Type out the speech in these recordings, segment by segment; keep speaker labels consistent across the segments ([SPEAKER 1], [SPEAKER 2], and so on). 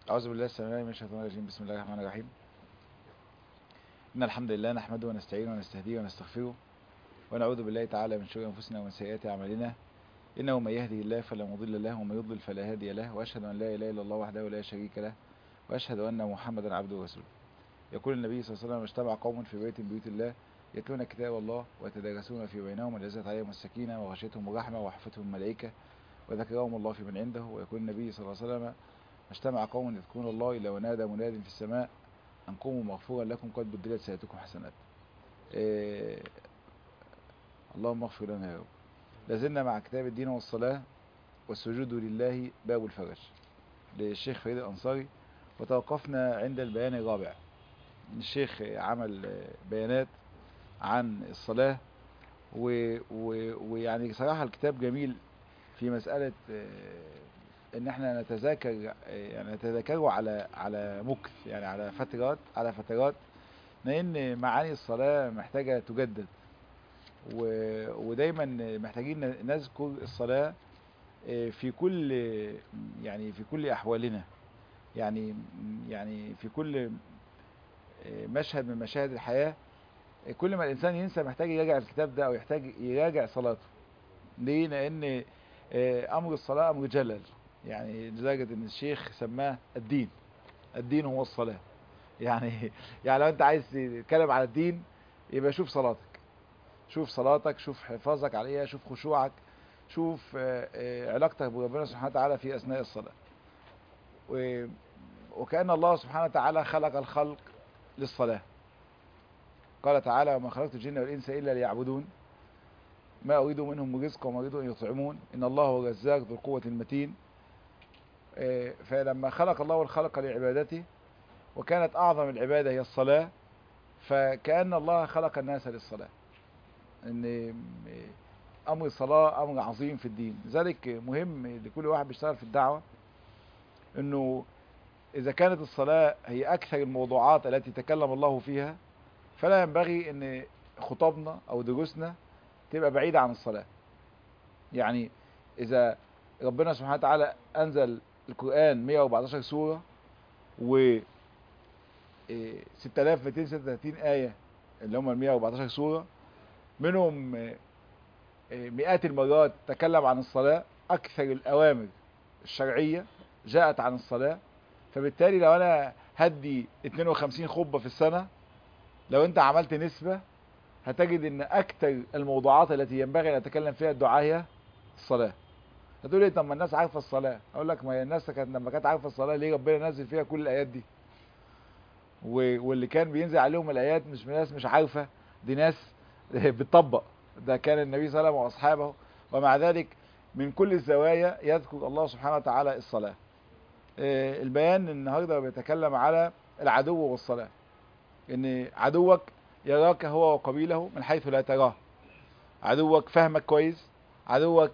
[SPEAKER 1] أعوذ بالله السميع العليم من الشيطان الرجيم بسم الله الرحمن الرحيم إن الحمد لله نحمده ونستعينه ونستهديه ونستغفره ونعوذ بالله تعالى من شرور أنفسنا ومن سيئات أعمالنا إنه من يهده الله فلا مضل له ومن يضلل فلا هادي له وأشهد أن لا إله إلا الله وحده لا شريك له وأشهد أن محمدا عبده ورسوله يقول النبي صلى الله عليه وسلم اجتمع قوم في بيت من بيوت الله يتلون كتاب الله ويتدارسون في بينهم ونزلت عليهم السكينة وغشيتهم الرحمة وحفتهم الملائكة وذكرهم الله في من عنده ويقول النبي صلى الله عليه وسلم اجتمع قوم يذكرون الله إلا ونادى مناد في السماء أن قوموا مغفورا لكم قد بدلت سيئاتكم حسنات إيه اللهم اغفر لنا يا رب لازلنا مع كتاب الدين والصلاة والسجود لله باب الفرج للشيخ فريد الأنصاري وتوقفنا عند البيان الرابع الشيخ عمل بيانات عن الصلاة ويعني صراحة الكتاب جميل في مسألة ان احنا نتذاكر يعني نتذاكره على على مكث يعني على فترات على فترات لان معاني الصلاة محتاجة تجدد ودايما محتاجين نذكر الصلاة في كل يعني في كل احوالنا يعني يعني في كل مشهد من مشاهد الحياة كل ما الانسان ينسى محتاج يراجع الكتاب ده او يحتاج يراجع صلاته ليه لان امر الصلاة امر جلل يعني لدرجة ان الشيخ سماه الدين الدين هو الصلاة يعني يعني لو انت عايز تتكلم على الدين يبقى شوف صلاتك شوف صلاتك شوف حفاظك عليها شوف خشوعك شوف علاقتك بربنا سبحانه وتعالى في اثناء الصلاة وكأن الله سبحانه وتعالى خلق الخلق للصلاة قال تعالى وما خلقت الجن والإنس إلا ليعبدون ما أريد منهم رزق وما أريد أن يطعمون إن الله هو الرزاق ذو القوة المتين فلما خلق الله الخلق لعبادته وكانت أعظم العبادة هي الصلاة فكأن الله خلق الناس للصلاة ان أمر الصلاة أمر عظيم في الدين لذلك مهم لكل واحد بيشتغل في الدعوة أنه إذا كانت الصلاة هي أكثر الموضوعات التي تكلم الله فيها فلا ينبغي أن خطبنا أو دروسنا تبقى بعيدة عن الصلاة يعني إذا ربنا سبحانه وتعالى أنزل القرآن 114 سورة و 6236 آية اللي هم ال 114 سورة منهم مئات المرات تكلم عن الصلاة أكثر الأوامر الشرعية جاءت عن الصلاة فبالتالي لو أنا هدي 52 خطبة في السنة لو أنت عملت نسبة هتجد أن أكثر الموضوعات التي ينبغي أن أتكلم فيها الدعاء هي الصلاة هتقول لي طب ما الناس عارفه الصلاه اقول لك ما هي الناس كانت لما كانت عارفه الصلاه ليه ربنا نزل فيها كل الايات دي واللي كان بينزل عليهم الايات مش ناس مش عارفه دي ناس بتطبق ده كان النبي صلى الله عليه وسلم واصحابه ومع ذلك من كل الزوايا يذكر الله سبحانه وتعالى الصلاه البيان النهارده بيتكلم على العدو والصلاه ان عدوك يراك هو وقبيله من حيث لا تراه عدوك فهمك كويس عدوك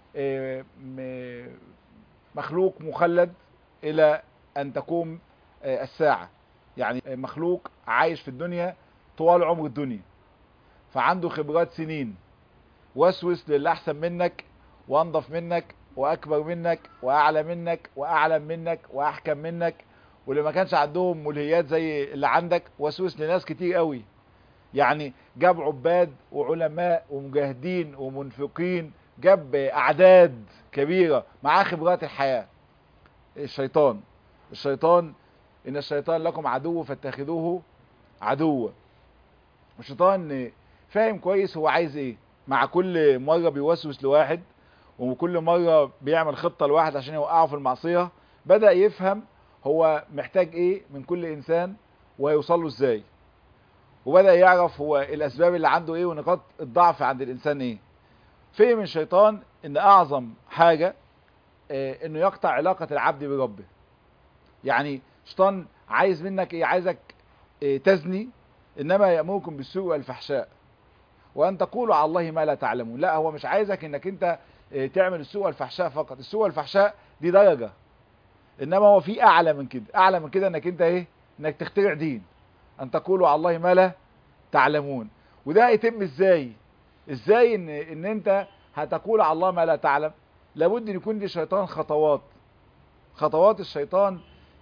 [SPEAKER 1] مخلوق مخلد الى ان تقوم الساعة يعني مخلوق عايش في الدنيا طوال عمر الدنيا فعنده خبرات سنين وسوس للي احسن منك وانضف منك واكبر منك واعلى منك واعلم منك واحكم منك واللي ما كانش عندهم ملهيات زي اللي عندك وسوس لناس كتير قوي يعني جاب عباد وعلماء ومجاهدين ومنفقين جاب اعداد كبيرة معاه خبرات الحياة الشيطان الشيطان ان الشيطان لكم عدو فاتخذوه عدوا الشيطان فاهم كويس هو عايز ايه مع كل مرة بيوسوس لواحد وكل مرة بيعمل خطة لواحد عشان يوقعه في المعصية بدأ يفهم هو محتاج ايه من كل انسان وهيوصل له ازاي وبدأ يعرف هو الاسباب اللي عنده ايه ونقاط الضعف عند الانسان ايه فهم الشيطان ان اعظم حاجة اه انه يقطع علاقة العبد بربه يعني الشيطان عايز منك ايه عايزك اه تزني انما يأمركم بالسوء والفحشاء وان تقولوا على الله ما لا تعلمون لا هو مش عايزك انك انت اه تعمل السوء والفحشاء فقط السوء والفحشاء دي درجة انما هو في اعلى من كده اعلى من كده انك انت ايه انك تخترع دين ان تقولوا على الله ما لا تعلمون وده يتم ازاي ازاي ان ان انت هتقول على الله ما لا تعلم لابد ان يكون دي شيطان خطوات خطوات الشيطان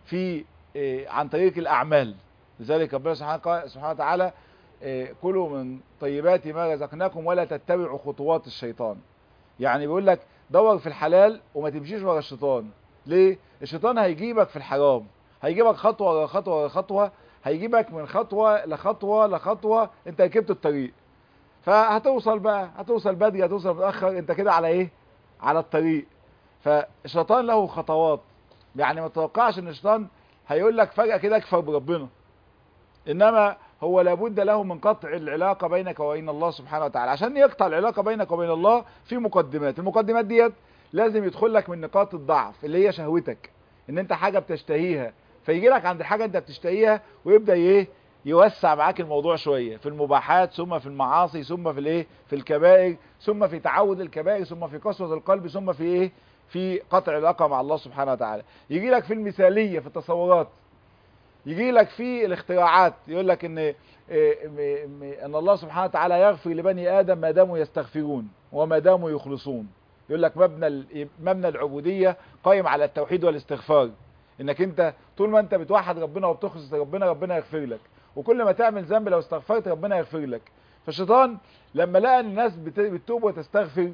[SPEAKER 1] في إيه، عن طريق الاعمال لذلك ربنا سبحانه سبحانه وتعالى إيه، كلوا من طيبات ما رزقناكم ولا تتبعوا خطوات الشيطان يعني بيقول لك دور في الحلال وما تمشيش ورا الشيطان ليه الشيطان هيجيبك في الحرام هيجيبك خطوه ورا خطوه ورا خطوه هيجيبك من خطوه لخطوه لخطوه انت ركبت الطريق فهتوصل بقى هتوصل بدري هتوصل متاخر انت كده على ايه على الطريق فالشيطان له خطوات يعني ما تتوقعش ان الشيطان هيقول لك فجاه كده اكفر بربنا انما هو لابد له من قطع العلاقة بينك وبين الله سبحانه وتعالى عشان يقطع العلاقة بينك وبين الله في مقدمات المقدمات ديت لازم يدخل لك من نقاط الضعف اللي هي شهوتك ان انت حاجة بتشتهيها فيجي لك عند حاجة انت بتشتهيها ويبدأ ايه يوسع معاك الموضوع شوية في المباحات ثم في المعاصي ثم في الايه في الكبائر ثم في تعود الكبائر ثم في قسوة القلب ثم في ايه في قطع العلاقة مع الله سبحانه وتعالى يجي لك في المثالية في التصورات يجي لك في الاختراعات يقول لك ان إيه، م- م- ان الله سبحانه وتعالى يغفر لبني ادم ما داموا يستغفرون وما داموا يخلصون يقول لك مبنى ال- مبنى العبوديه قائم على التوحيد والاستغفار انك انت طول ما انت بتوحد ربنا وبتخلص ربنا ربنا يغفر لك وكل ما تعمل ذنب لو استغفرت ربنا يغفر لك فالشيطان لما لقى ان الناس بت- بتتوب وتستغفر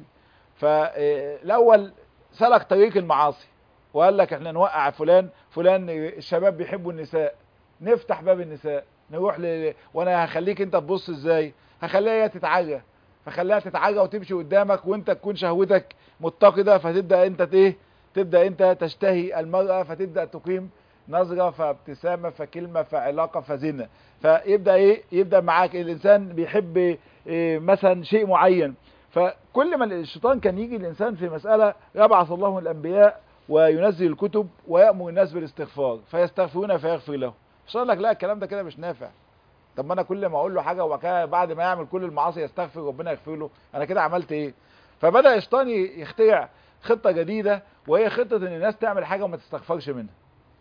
[SPEAKER 1] فالاول سلك طريق المعاصي وقال لك احنا نوقع فلان فلان الشباب بيحبوا النساء نفتح باب النساء نروح ل... وانا هخليك انت تبص ازاي هخليها هي تتعجى فخليها تتعجى وتمشي قدامك وانت تكون شهوتك متقدة فتبدأ انت ايه تبدأ انت تشتهي المرأة فتبدأ تقيم نظرة فابتسامة فكلمة فعلاقة فزنا فيبدأ ايه يبدأ معاك الانسان بيحب إيه مثلا شيء معين فكل ما الشيطان كان يجي الانسان في مسألة يبعث الله الانبياء وينزل الكتب ويأمر الناس بالاستغفار فيستغفرون فيغفر لهم مش لك لا الكلام ده كده مش نافع طب ما انا كل ما اقول له حاجه وبعد كده بعد ما يعمل كل المعاصي يستغفر ربنا يغفر له انا كده عملت ايه فبدا الشيطان يخترع خطه جديده وهي خطه ان الناس تعمل حاجه وما تستغفرش منها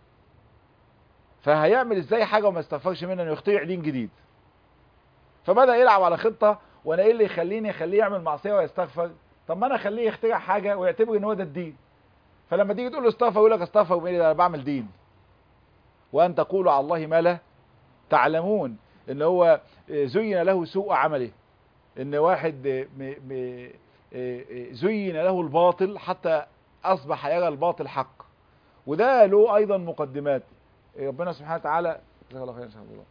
[SPEAKER 1] فهيعمل ازاي حاجه وما يستغفرش منها انه يخترع دين جديد فبدا يلعب على خطه وانا ايه اللي يخليني يخليه يعمل معصيه ويستغفر طب ما انا اخليه يخترع حاجه ويعتبر ان هو ده الدين فلما تيجي تقول له استغفر يقول لك استغفر بايه ده انا بعمل دين وان تقولوا على الله ما لا تعلمون ان هو زين له سوء عمله ان واحد م- م- زين له الباطل حتى اصبح يرى الباطل حق وده له ايضا مقدمات ربنا سبحانه وتعالى جزاك الله خير ان شاء الله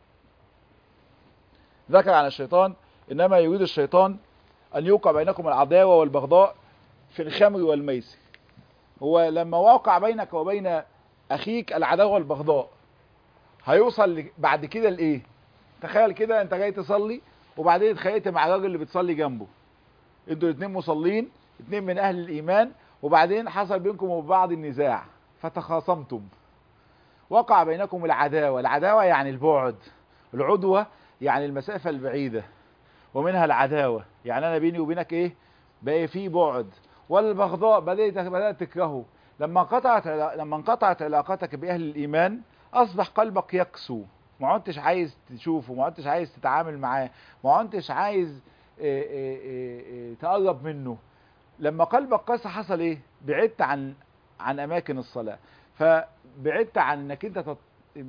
[SPEAKER 1] ذكر عن الشيطان انما يريد الشيطان ان يوقع بينكم العداوه والبغضاء في الخمر والميسر هو لما وقع بينك وبين اخيك العداوه والبغضاء هيوصل ل- بعد كده لايه تخيل كده انت جاي تصلي وبعدين اتخيلت مع الراجل اللي بتصلي جنبه انتوا الاثنين مصلين اثنين من اهل الايمان وبعدين حصل بينكم وبين بعض النزاع فتخاصمتم وقع بينكم العداوه العداوه يعني البعد العدوه يعني المسافه البعيده ومنها العداوه يعني انا بيني وبينك ايه بقى في بعد والبغضاء بدات بدات تكرهه لما قطعت لما انقطعت علاقتك باهل الايمان اصبح قلبك يقسو ما عدتش عايز تشوفه ما عدتش عايز تتعامل معاه ما عدتش عايز إيه إيه إيه إيه تقرب منه لما قلبك قسى حصل ايه بعدت عن عن اماكن الصلاه فبعدت عن انك انت تط...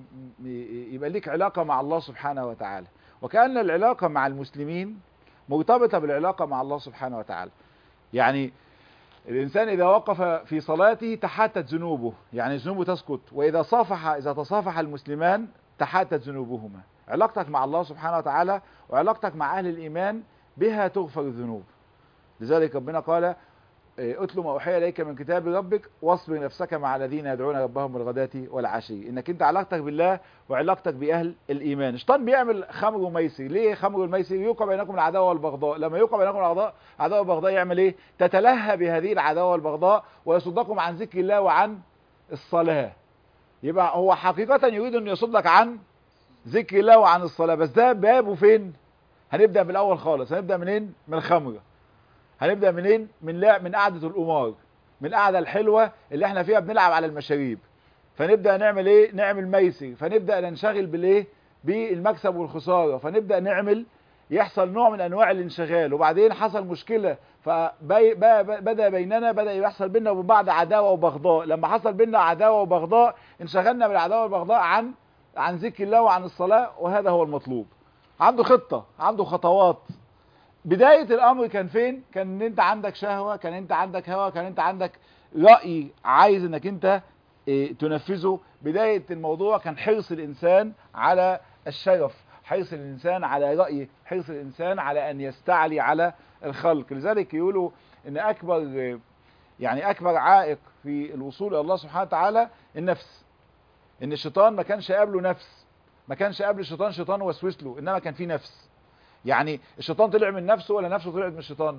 [SPEAKER 1] يبقى ليك علاقه مع الله سبحانه وتعالى وكأن العلاقه مع المسلمين مرتبطه بالعلاقه مع الله سبحانه وتعالى يعني الإنسان إذا وقف في صلاته تحاتت ذنوبه يعني ذنوبه تسقط وإذا صافح إذا تصافح المسلمان تحاتت ذنوبهما علاقتك مع الله سبحانه وتعالى وعلاقتك مع أهل الإيمان بها تغفر الذنوب لذلك ربنا قال إيه، اتل ما اوحي اليك من كتاب ربك واصبر نفسك مع الذين يدعون ربهم بالغداة والعشي انك انت علاقتك بالله وعلاقتك باهل الايمان الشيطان بيعمل خمر وميسر ليه خمر والميسر يوقع بينكم العداوه والبغضاء لما يوقع بينكم العداوه العداوه والبغضاء يعمل ايه تتلهى بهذه العداوه والبغضاء ويصدكم عن ذكر الله وعن الصلاه يبقى هو حقيقه يريد ان يصدك عن ذكر الله وعن الصلاه بس ده بابه فين هنبدا من الاول خالص هنبدا منين من الخمره هنبدا منين من لعب من قعده القمار من القعده الحلوه اللي احنا فيها بنلعب على المشاريب فنبدا نعمل ايه نعمل ميسر فنبدا ننشغل بالايه بالمكسب والخساره فنبدا نعمل يحصل نوع من انواع الانشغال وبعدين حصل مشكله فبدا بيننا بدا يحصل بيننا وبين بعض عداوه وبغضاء لما حصل بيننا عداوه وبغضاء انشغلنا بالعداوه والبغضاء عن عن ذكر الله وعن الصلاه وهذا هو المطلوب عنده خطه عنده خطوات بدايه الامر كان فين كان ان انت عندك شهوه كان انت عندك هوى كان انت عندك راي عايز انك انت إيه تنفذه بدايه الموضوع كان حرص الانسان على الشرف حرص الإنسان على رأيه حرص الإنسان على أن يستعلي على الخلق لذلك يقولوا أن أكبر يعني أكبر عائق في الوصول إلى الله سبحانه وتعالى النفس أن الشيطان ما كانش قابله نفس ما كانش قابل الشيطان شيطان وسوس له إنما كان في نفس يعني الشيطان طلع من نفسه ولا نفسه طلعت من الشيطان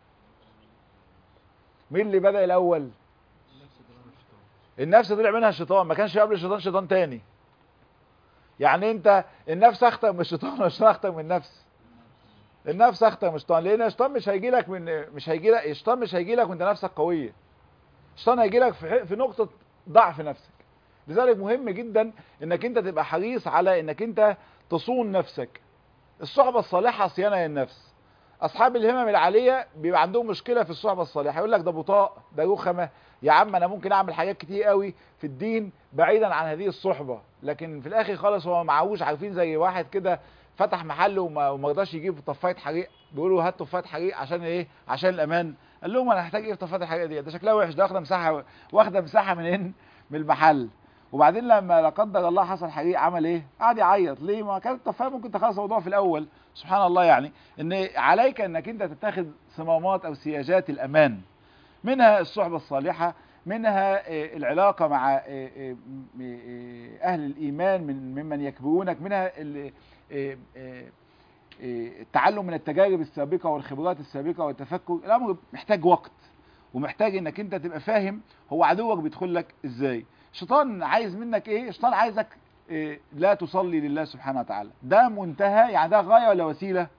[SPEAKER 1] مين اللي بدأ الأول النفس طلع منها الشيطان ما كانش قبل الشيطان شيطان تاني يعني انت النفس اخطر من الشيطان ولا الشيطان اخطر من النفس النفس اخطر من الشيطان لان الشيطان مش هيجي لك من مش هيجي لك الشيطان مش هيجي لك وانت نفسك قويه الشيطان هيجي لك في, في نقطه ضعف نفسك لذلك مهم جدا انك انت تبقى حريص على انك انت تصون نفسك الصحبه الصالحه صيانه للنفس اصحاب الهمم العاليه بيبقى عندهم مشكله في الصحبه الصالحه يقول لك ده بطاء ده رخمه يا عم انا ممكن اعمل حاجات كتير قوي في الدين بعيدا عن هذه الصحبه لكن في الاخر خالص هو معهوش عارفين زي واحد كده فتح محل وما وما رضاش يجيب طفايه حريق بيقولوا هات طفايه حريق عشان ايه عشان الامان قال لهم انا هحتاج ايه في طفايه الحريق دي ده شكلها وحش ده واخده مساحه واخده مساحه منين من المحل وبعدين لما لا قدر الله حصل حريق عمل ايه قعد يعيط ليه ما كانت الطفايه ممكن تخلص الموضوع في الاول سبحان الله يعني ان عليك انك انت تتخذ صمامات او سياجات الامان منها الصحبه الصالحه منها العلاقه مع اهل الايمان من ممن يكبرونك منها التعلم من التجارب السابقه والخبرات السابقه والتفكر الامر محتاج وقت ومحتاج انك انت تبقى فاهم هو عدوك بيدخل لك ازاي الشيطان عايز منك ايه الشيطان عايزك إيه لا تصلي لله سبحانه وتعالى ده منتهى يعني ده غايه ولا وسيله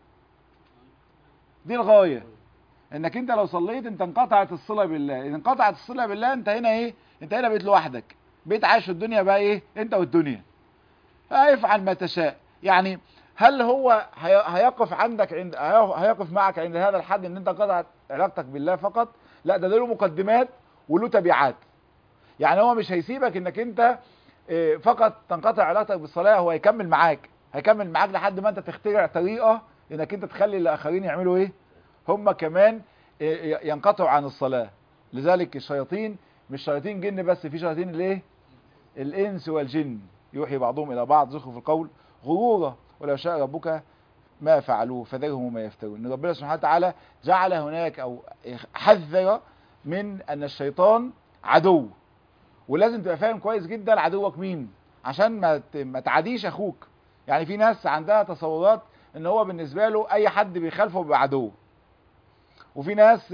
[SPEAKER 1] دي الغايه انك انت لو صليت انت انقطعت الصله بالله اذا انقطعت الصله بالله انت هنا ايه انت هنا بقيت لوحدك بقيت عايش في الدنيا بقى ايه انت والدنيا افعل ما تشاء يعني هل هو هيقف عندك عند هيقف معك عند هذا الحد ان انت قطعت علاقتك بالله فقط لا ده له مقدمات وله تبعات يعني هو مش هيسيبك انك انت فقط تنقطع علاقتك بالصلاه هو هيكمل معاك هيكمل معاك لحد ما انت تخترع طريقه انك انت تخلي الاخرين يعملوا ايه هم كمان ينقطعوا عن الصلاه لذلك الشياطين مش شياطين جن بس في شياطين الايه الانس والجن يوحي بعضهم الى بعض زخرف القول غرورا ولو شاء ربك ما فعلوه فذرهم وما يفترون ان ربنا سبحانه وتعالى جعل هناك او حذر من ان الشيطان عدو ولازم تبقى فاهم كويس جدا عدوك مين عشان ما ما تعاديش اخوك يعني في ناس عندها تصورات ان هو بالنسبه له اي حد بيخالفه بيبقى عدو وفي ناس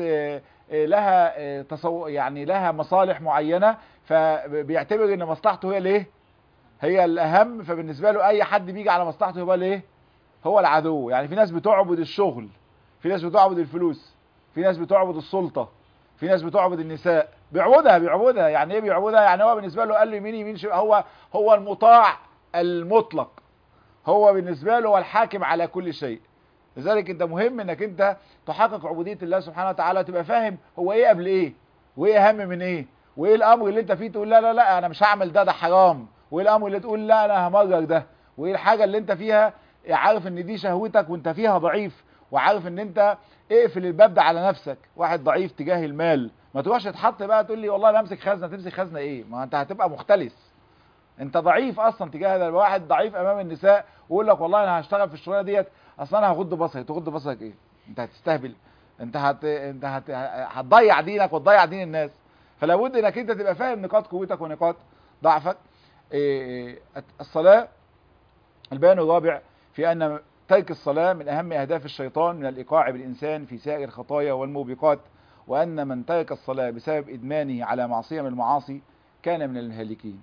[SPEAKER 1] لها تصور يعني لها مصالح معينه فبيعتبر ان مصلحته هي الايه هي الاهم فبالنسبه له اي حد بيجي على مصلحته يبقى الايه هو العدو يعني في ناس بتعبد الشغل في ناس بتعبد الفلوس في ناس بتعبد السلطه في ناس بتعبد النساء بيعبدها بيعبدها يعني ايه بيعبدها يعني هو بالنسبه له قال له يمين يمين هو هو المطاع المطلق هو بالنسبه له هو الحاكم على كل شيء لذلك انت مهم انك انت تحقق عبوديه الله سبحانه وتعالى وتبقى فاهم هو ايه قبل ايه وايه اهم من ايه وايه الامر اللي انت فيه تقول لا لا لا انا مش هعمل ده ده حرام وايه الامر اللي تقول لا انا همرر ده وايه الحاجه اللي انت فيها عارف ان دي شهوتك وانت فيها ضعيف وعارف ان انت اقفل الباب ده على نفسك واحد ضعيف تجاه المال ما تروحش تحط بقى تقول لي والله انا امسك خزنه تمسك خزنه ايه ما انت هتبقى مختلس انت ضعيف اصلا تجاه هذا واحد ضعيف امام النساء ويقول لك والله انا هشتغل في الشغلانه ديت اصلا انا هغض بصري تغض بصرك ايه انت هتستهبل انت هت... انت هت... هتضيع دينك وتضيع دين الناس فلا بد انك انت تبقى فاهم نقاط قوتك ونقاط ضعفك إيه... الصلاه البيان الرابع في ان ترك الصلاة من أهم أهداف الشيطان من الإيقاع بالإنسان في سائر الخطايا والموبقات وأن من ترك الصلاة بسبب إدمانه على معصية من المعاصي كان من الهالكين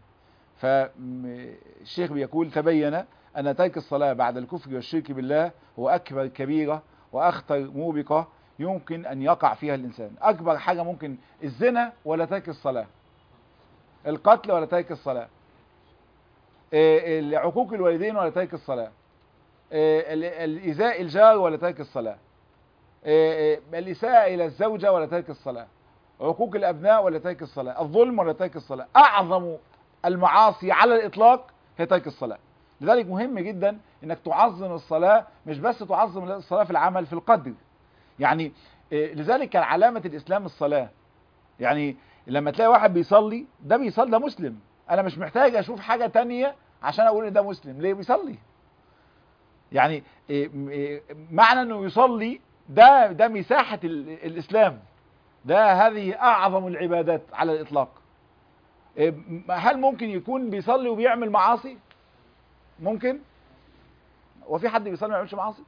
[SPEAKER 1] فالشيخ بيقول تبين أن ترك الصلاة بعد الكفر والشرك بالله هو أكبر كبيرة وأخطر موبقة يمكن أن يقع فيها الإنسان أكبر حاجة ممكن الزنا ولا ترك الصلاة القتل ولا ترك الصلاة عقوق الوالدين ولا ترك الصلاة آه، ال- الإيذاء الجار ولا ترك الصلاة آه، آه، الإساءة إلى الزوجة ولا ترك الصلاة عقوق الأبناء ولا ترك الصلاة الظلم ولا ترك الصلاة أعظم المعاصي على الإطلاق هي ترك الصلاة لذلك مهم جدا انك تعظم الصلاة مش بس تعظم الصلاة في العمل في القدر يعني آه، لذلك كان علامة الإسلام الصلاة يعني لما تلاقي واحد بيصلي ده بيصلي ده مسلم انا مش محتاج اشوف حاجة تانية عشان اقول ان ده مسلم ليه بيصلي يعني إيه، م- إيه، معنى انه يصلي ده ده مساحة ال- الاسلام ده هذه اعظم العبادات على الاطلاق إيه، م- هل ممكن يكون بيصلي وبيعمل معاصي ممكن وفي حد بيصلي ما يعملش معاصي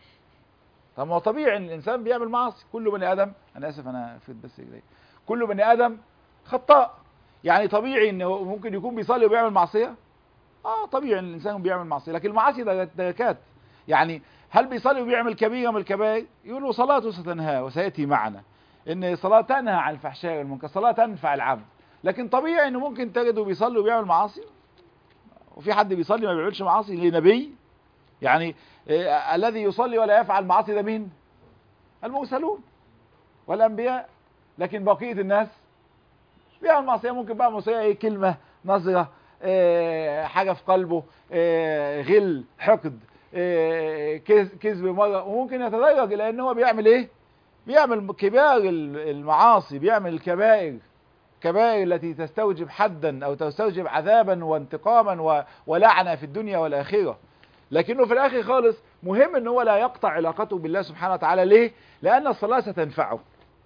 [SPEAKER 1] طب ما هو طبيعي ان الانسان بيعمل معاصي كل بني ادم انا اسف انا فيت بس رجلي كل بني ادم خطاء يعني طبيعي انه ممكن يكون بيصلي وبيعمل معصيه اه طبيعي ان الانسان بيعمل معصيه لكن المعاصي درجات- دركات يعني هل بيصلي وبيعمل كبيره من الكبائر يقولوا صلاته ستنهى وسياتي معنا ان صلاه تنهى عن الفحشاء والمنكر صلاه تنفع العبد لكن طبيعي انه ممكن تجده بيصلي وبيعمل معاصي وفي حد بيصلي ما بيعملش معاصي ليه نبي يعني آه الذي يصلي ولا يفعل معاصي ده مين المرسلون والانبياء لكن بقيه الناس بيعمل معصيه ممكن بقى معصيه ايه كلمه نظره آه، حاجه في قلبه آه، غل حقد آه، كذ- كذب مره وممكن يتدرج الى ان هو بيعمل ايه بيعمل كبار ال- المعاصي بيعمل الكبائر كبائر التي تستوجب حدا او تستوجب عذابا وانتقاما و- ولعنه في الدنيا والاخره لكنه في الاخر خالص مهم ان هو لا يقطع علاقته بالله سبحانه وتعالى ليه لان الصلاه ستنفعه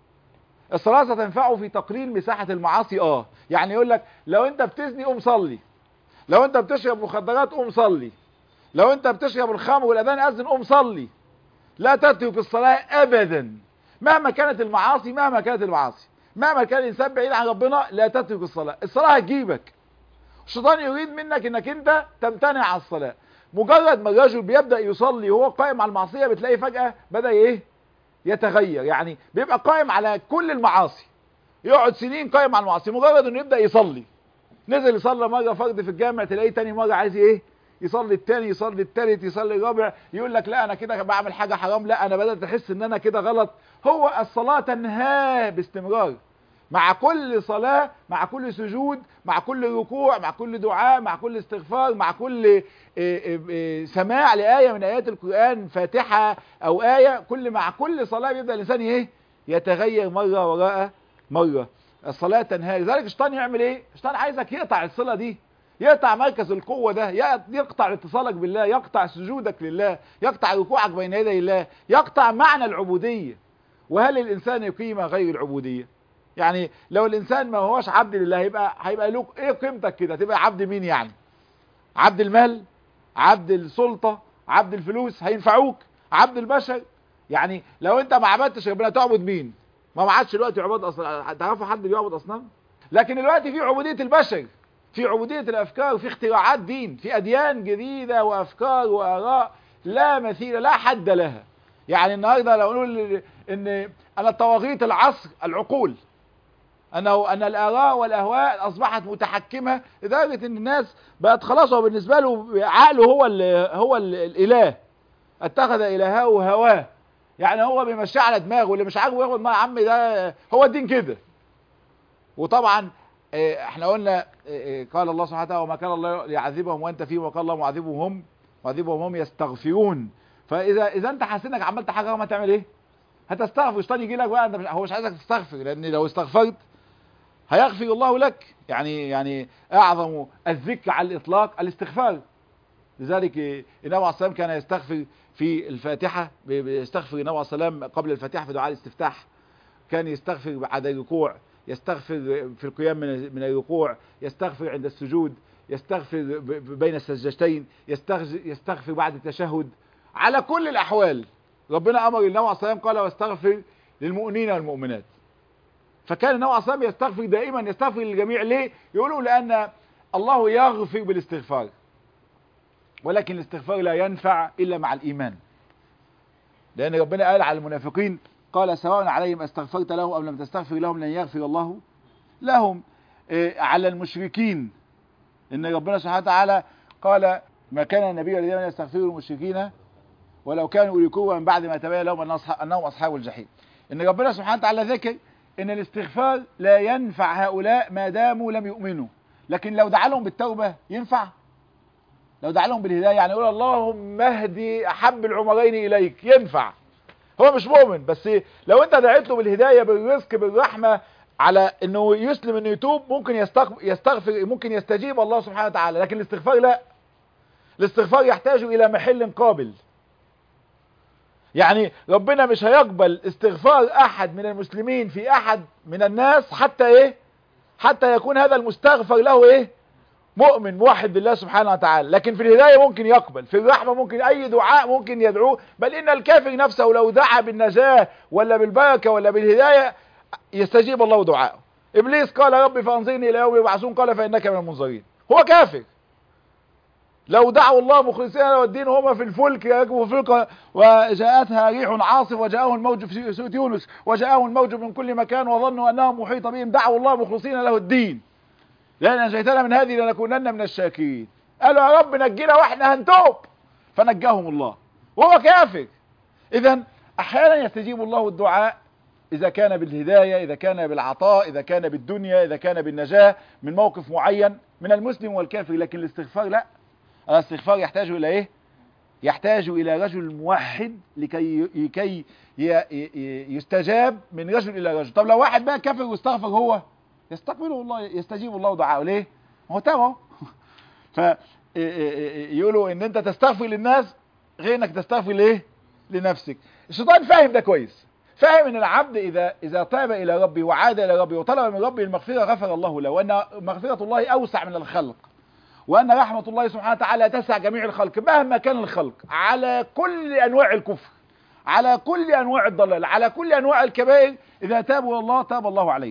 [SPEAKER 1] الصلاة ستنفعه في تقليل مساحة المعاصي اه يعني يقول لك لو انت بتزني قوم صلي لو انت بتشرب مخدرات قوم صلي لو انت بتشرب الخمر والاذان اذن قوم صلي لا تترك الصلاة ابدا مهما كانت المعاصي مهما كانت المعاصي مهما كان الانسان بعيد عن ربنا لا تترك الصلاة الصلاة هتجيبك الشيطان يريد منك انك انت تمتنع عن الصلاة مجرد ما الرجل بيبدأ يصلي وهو قائم على المعصية بتلاقي فجأة بدأ ايه يتغير يعني بيبقى قائم على كل المعاصي يقعد سنين قائم على المعاصي مجرد انه يبدا يصلي نزل يصلي مره فرض في الجامع تلاقيه تاني مره عايز ايه يصلي التاني يصلي التالت يصلي الرابع يقول لك لا انا كده بعمل حاجه حرام لا انا بدات احس ان انا كده غلط هو الصلاه تنهاه باستمرار مع كل صلاة مع كل سجود مع كل ركوع مع كل دعاء مع كل استغفار مع كل إيه إيه إيه سماع لآية من آيات القرآن فاتحة أو آية كل مع كل صلاة بيبدأ الإنسان إيه يتغير مرة وراء مرة الصلاة تنهى لذلك الشيطان يعمل إيه الشيطان عايزك يقطع الصلة دي يقطع مركز القوة ده يقطع اتصالك بالله يقطع سجودك لله يقطع ركوعك بين يدي الله يقطع معنى العبودية وهل الإنسان يقيم غير العبودية يعني لو الانسان ما هوش عبد لله هيبقى هيبقى له ايه قيمتك كده تبقى عبد مين يعني عبد المال عبد السلطة عبد الفلوس هينفعوك عبد البشر يعني لو انت ما عبدتش ربنا تعبد مين ما ما عادش دلوقتي عباد اصلا تعرفوا حد بيعبد اصنام لكن دلوقتي في عبودية البشر في عبودية الافكار في اختراعات دين في اديان جديدة وافكار واراء لا مثيل لا حد لها يعني النهارده لو نقول ان انا طواغيت العصر العقول انه ان الاراء والاهواء اصبحت متحكمه لدرجه ان الناس بقت خلاص هو بالنسبه له عقله هو ال هو ال الاله اتخذ الهه هواه يعني هو بيمشي على دماغه اللي مش عاجبه ياخد مع عمي ده هو الدين كده وطبعا احنا قلنا قال الله سبحانه وتعالى وما كان الله يعذبهم وانت فيهم وقال الله معذبهم هم معذبهم هم يستغفرون فاذا اذا انت حاسس انك عملت حاجه ما تعمل ايه هتستغفر الشيطان يجي لك بقى انت هو مش عايزك تستغفر لان لو استغفرت هيغفر الله لك يعني يعني اعظم الذكر على الاطلاق الاستغفار لذلك النبي عليه الصلاه كان يستغفر في الفاتحه بيستغفر النبي عليه الصلاه قبل الفاتحه في دعاء الاستفتاح كان يستغفر بعد الركوع يستغفر في القيام من من الركوع يستغفر عند السجود يستغفر بين السجدتين يستغفر يستغفر بعد التشهد على كل الاحوال ربنا امر النبي عليه الصلاه قال واستغفر للمؤمنين والمؤمنات فكان النبي عليه الصلاه يستغفر دائما يستغفر للجميع ليه يقولوا لان الله يغفر بالاستغفار ولكن الاستغفار لا ينفع الا مع الايمان لان ربنا قال على المنافقين قال سواء عليهم استغفرت لهم ام لم تستغفر لهم لن يغفر الله لهم إيه على المشركين ان ربنا سبحانه وتعالى قال ما كان النبي الذين يستغفروا المشركين ولو كانوا اولي قوه من بعد ما تبين لهم أن أصح- انهم اصحاب الجحيم ان ربنا سبحانه وتعالى ذكر ان الاستغفار لا ينفع هؤلاء ما داموا لم يؤمنوا لكن لو دعا لهم بالتوبه ينفع لو دعا لهم بالهدايه يعني يقول اللهم اهدي احب العمرين اليك ينفع هو مش مؤمن بس لو انت دعيت له بالهدايه بالرزق بالرحمه على انه يسلم انه يتوب ممكن يستغفر, يستغفر ممكن يستجيب الله سبحانه وتعالى لكن الاستغفار لا الاستغفار يحتاج الى محل قابل يعني ربنا مش هيقبل استغفار احد من المسلمين في احد من الناس حتى ايه حتى يكون هذا المستغفر له ايه مؤمن موحد بالله سبحانه وتعالى لكن في الهداية ممكن يقبل في الرحمة ممكن اي دعاء ممكن يدعوه بل ان الكافر نفسه لو دعا بالنجاة ولا بالبركة ولا بالهداية يستجيب الله دعاءه ابليس قال ربي فانظرني الى يوم يبعثون قال فانك من المنظرين هو كافر لو دعوا الله مخلصين له الدين وهم في الفلك يركبوا فلك وجاءتها ريح عاصف وجاءهم الموج في سورة يونس وجاءهم الموج من كل مكان وظنوا انهم محيط بهم دعوا الله مخلصين له الدين لان نجيتنا من هذه لنكونن من الشاكرين قالوا يا رب نجينا واحنا هنتوب فنجاهم الله وهو كافر اذا احيانا يستجيب الله الدعاء اذا كان بالهدايه اذا كان بالعطاء اذا كان بالدنيا اذا كان بالنجاه من موقف معين من المسلم والكافر لكن الاستغفار لا الاستغفار يحتاج الى ايه يحتاج الى رجل موحد لكي لكي ي- ي- يستجاب من رجل الى رجل طب لو واحد بقى كافر واستغفر هو يستقبله الله يستجيب الله دعاءه ليه ما هو تابعه ف يقولوا ان انت تستغفر للناس غير انك تستغفر لايه لنفسك الشيطان فاهم ده كويس فاهم ان العبد اذا اذا تاب الى ربه وعاد الى ربه وطلب من ربه المغفره غفر الله له وان مغفره الله اوسع من الخلق وان رحمه الله سبحانه وتعالى تسع جميع الخلق مهما كان الخلق على كل انواع الكفر على كل انواع الضلال على كل انواع الكبائر اذا تابوا الى الله تاب الله عليه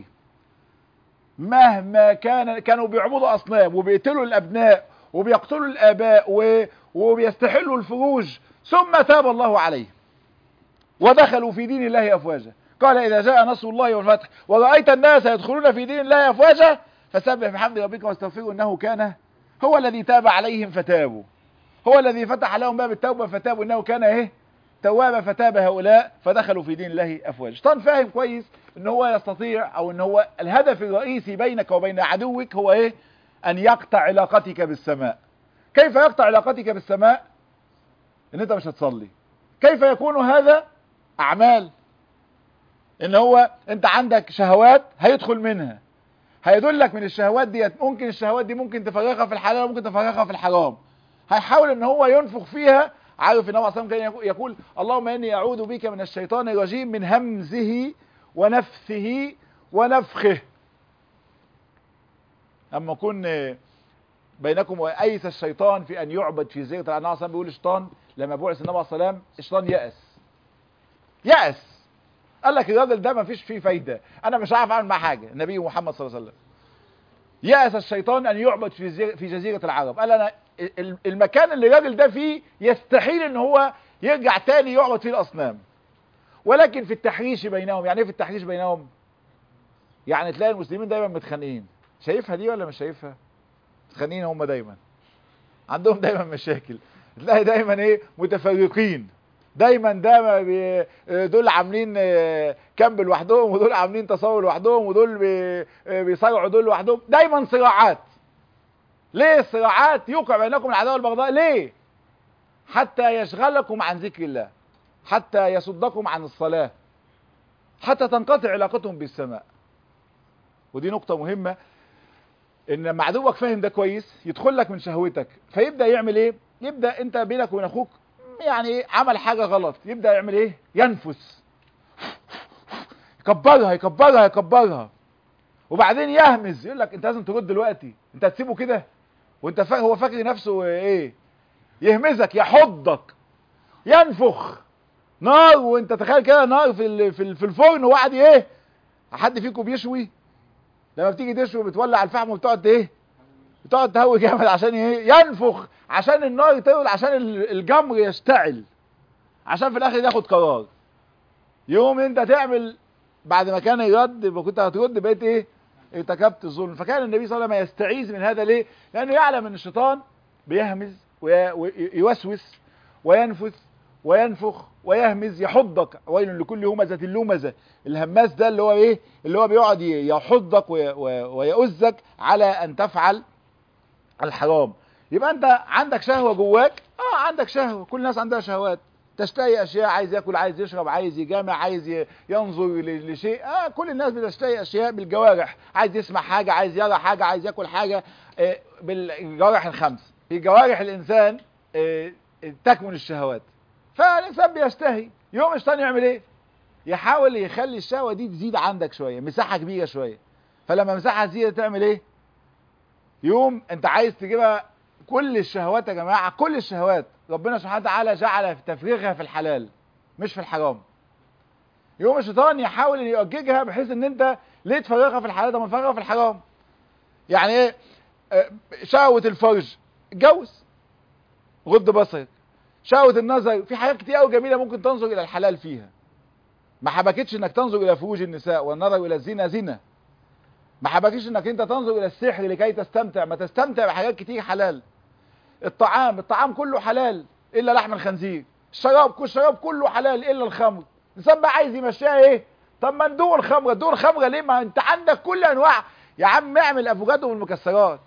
[SPEAKER 1] مهما كان كانوا بيعبدوا اصنام وبيقتلوا الابناء وبيقتلوا الاباء و... وبيستحلوا الفروج ثم تاب الله عليه ودخلوا في دين الله افواجا قال اذا جاء نصر الله والفتح ورايت الناس يدخلون في دين الله افواجا فسبح بحمد ربك واستغفره انه كان هو الذي تاب عليهم فتابوا هو الذي فتح لهم باب التوبه فتابوا انه كان ايه توابا فتاب هؤلاء فدخلوا في دين الله افواجا شيطان فاهم كويس ان هو يستطيع او ان هو الهدف الرئيسي بينك وبين عدوك هو ايه ان يقطع علاقتك بالسماء كيف يقطع علاقتك بالسماء ان انت مش هتصلي كيف يكون هذا اعمال ان هو انت عندك شهوات هيدخل منها هيدلك من الشهوات ديت ممكن الشهوات دي ممكن تفرغها في الحلال وممكن تفرغها في الحرام هيحاول ان هو ينفخ فيها عارف النبي صلى الله عليه وسلم كان يقول اللهم اني اعوذ بك من الشيطان الرجيم من همزه ونفثه ونفخه اما كن بينكم وايس الشيطان في ان يعبد في زيغه النبي صلى الله عليه وسلم بيقول الشيطان لما بعث النبي صلى الله عليه وسلم الشيطان يأس يأس قال لك الراجل ده ما فيش فيه فايده انا مش عارف اعمل معاه حاجه النبي محمد صلى الله عليه وسلم يأس الشيطان ان يعبد في زي- في جزيره العرب قال انا ال- المكان اللي الراجل ده فيه يستحيل ان هو يرجع تاني يعبد فيه الاصنام ولكن في التحريش بينهم يعني ايه في التحريش بينهم يعني تلاقي المسلمين دايما متخانقين شايفها دي ولا مش شايفها متخانقين هم دايما عندهم دايما مشاكل تلاقي دايما ايه متفرقين دايما ده ما بي... دول عاملين آه، كامب لوحدهم ودول عاملين تصور لوحدهم ودول بي... آه، بيصارعوا دول لوحدهم دايما صراعات ليه الصراعات يوقع بينكم العداوه والبغضاء ليه حتى يشغلكم عن ذكر الله حتى يصدكم عن الصلاه حتى تنقطع علاقتهم بالسماء ودي نقطه مهمه ان لما عدوك فاهم ده كويس يدخل لك من شهوتك فيبدا يعمل ايه يبدا انت بينك وبين اخوك يعني ايه عمل حاجه غلط يبدا يعمل ايه ينفس يكبرها يكبرها يكبرها وبعدين يهمز يقول لك انت لازم ترد دلوقتي انت هتسيبه كده وانت فاكر هو فاكر نفسه ايه يهمزك يحضك ينفخ نار وانت تخيل كده نار في ال- في ال- في الفرن وقعد ايه حد فيكم بيشوي لما بتيجي تشوي بتولع الفحم وبتقعد ايه بتقعد تهوي جامد عشان ايه ينفخ عشان النار تولع عشان ال- الجمر يشتعل عشان في الاخر ياخد قرار يوم انت تعمل بعد ما كان يرد ما كنت هترد بقيت ايه ارتكبت الظلم فكان النبي صلى الله عليه وسلم يستعيذ من هذا ليه لانه يعلم ان الشيطان بيهمز وي- ويوسوس وينفث وينفخ ويهمز يحضك ويل لكل همزة لمزة الهماس ده اللي هو ايه اللي هو بيقعد يحضك ويؤزك على ان تفعل الحرام يبقى انت عندك شهوة جواك اه عندك شهوة كل الناس عندها شهوات تشتهي اشياء عايز ياكل عايز يشرب عايز يجامع عايز ينظر لشيء اه كل الناس بتشتهي اشياء بالجوارح عايز يسمع حاجة عايز يرى حاجة عايز ياكل حاجة آه بالجوارح الخمس في جوارح الانسان آه تكمن الشهوات فالانسان بيشتهي يوم الشيطان يعمل ايه يحاول يخلي الشهوه دي تزيد عندك شويه مساحه كبيره شويه فلما مساحه تزيد تعمل ايه يوم انت عايز تجيبها كل الشهوات يا جماعه كل الشهوات ربنا سبحانه وتعالى جعل تفريغها في الحلال مش في الحرام يوم الشيطان يحاول ان يؤججها بحيث ان انت ليه تفرغها في الحلال ده ما تفرغها في الحرام يعني ايه شهوه الفرج اتجوز غض بصرك شهوة النظر في حاجات كتير قوي جميلة ممكن تنظر إلى الحلال فيها ما حبكتش إنك تنظر إلى فروج النساء والنظر إلى الزنا زنا ما حبكتش إنك أنت تنظر إلى السحر لكي تستمتع ما تستمتع بحاجات كتير حلال الطعام الطعام كله حلال إلا لحم الخنزير الشراب كل الشراب كله حلال إلا الخمر الإنسان بقى عايز يمشيها إيه طب ما ندور الخمرة دور الخمرة ليه ما أنت عندك كل أنواع يا عم اعمل أفوكادو بالمكسرات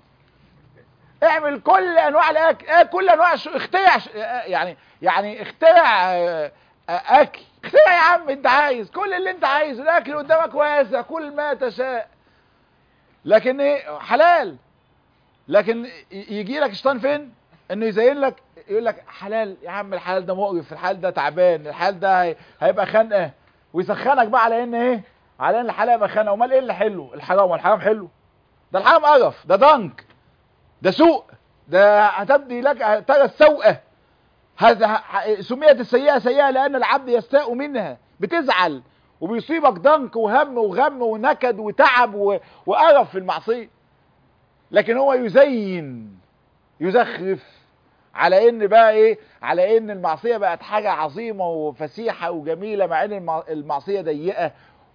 [SPEAKER 1] اعمل كل انواع الاكل اه كل انواع شو اخترع يعني يعني اخترع اكل اخترع يا عم انت عايز كل اللي انت عايزه الاكل قدامك واسع كل ما تشاء لكن ايه حلال لكن يجي لك الشيطان فين انه يزين لك يقول لك حلال يا عم الحلال ده مقرف الحلال ده تعبان الحلال ده هيبقى خنقه ويسخنك بقى على ان ايه على ان الحلال يبقى خنقه امال ايه اللي حلو الحرام والحرام حلو ده الحرام قرف ده ضنك ده سوء ده هتبدي لك ترى السوءة هذا سميت السيئة سيئة لأن العبد يستاء منها بتزعل وبيصيبك ضنك وهم وغم ونكد وتعب وقرف في المعصية لكن هو يزين يزخرف على ان بقى ايه على ان المعصية بقت حاجة عظيمة وفسيحة وجميلة مع ان المعصية ضيقة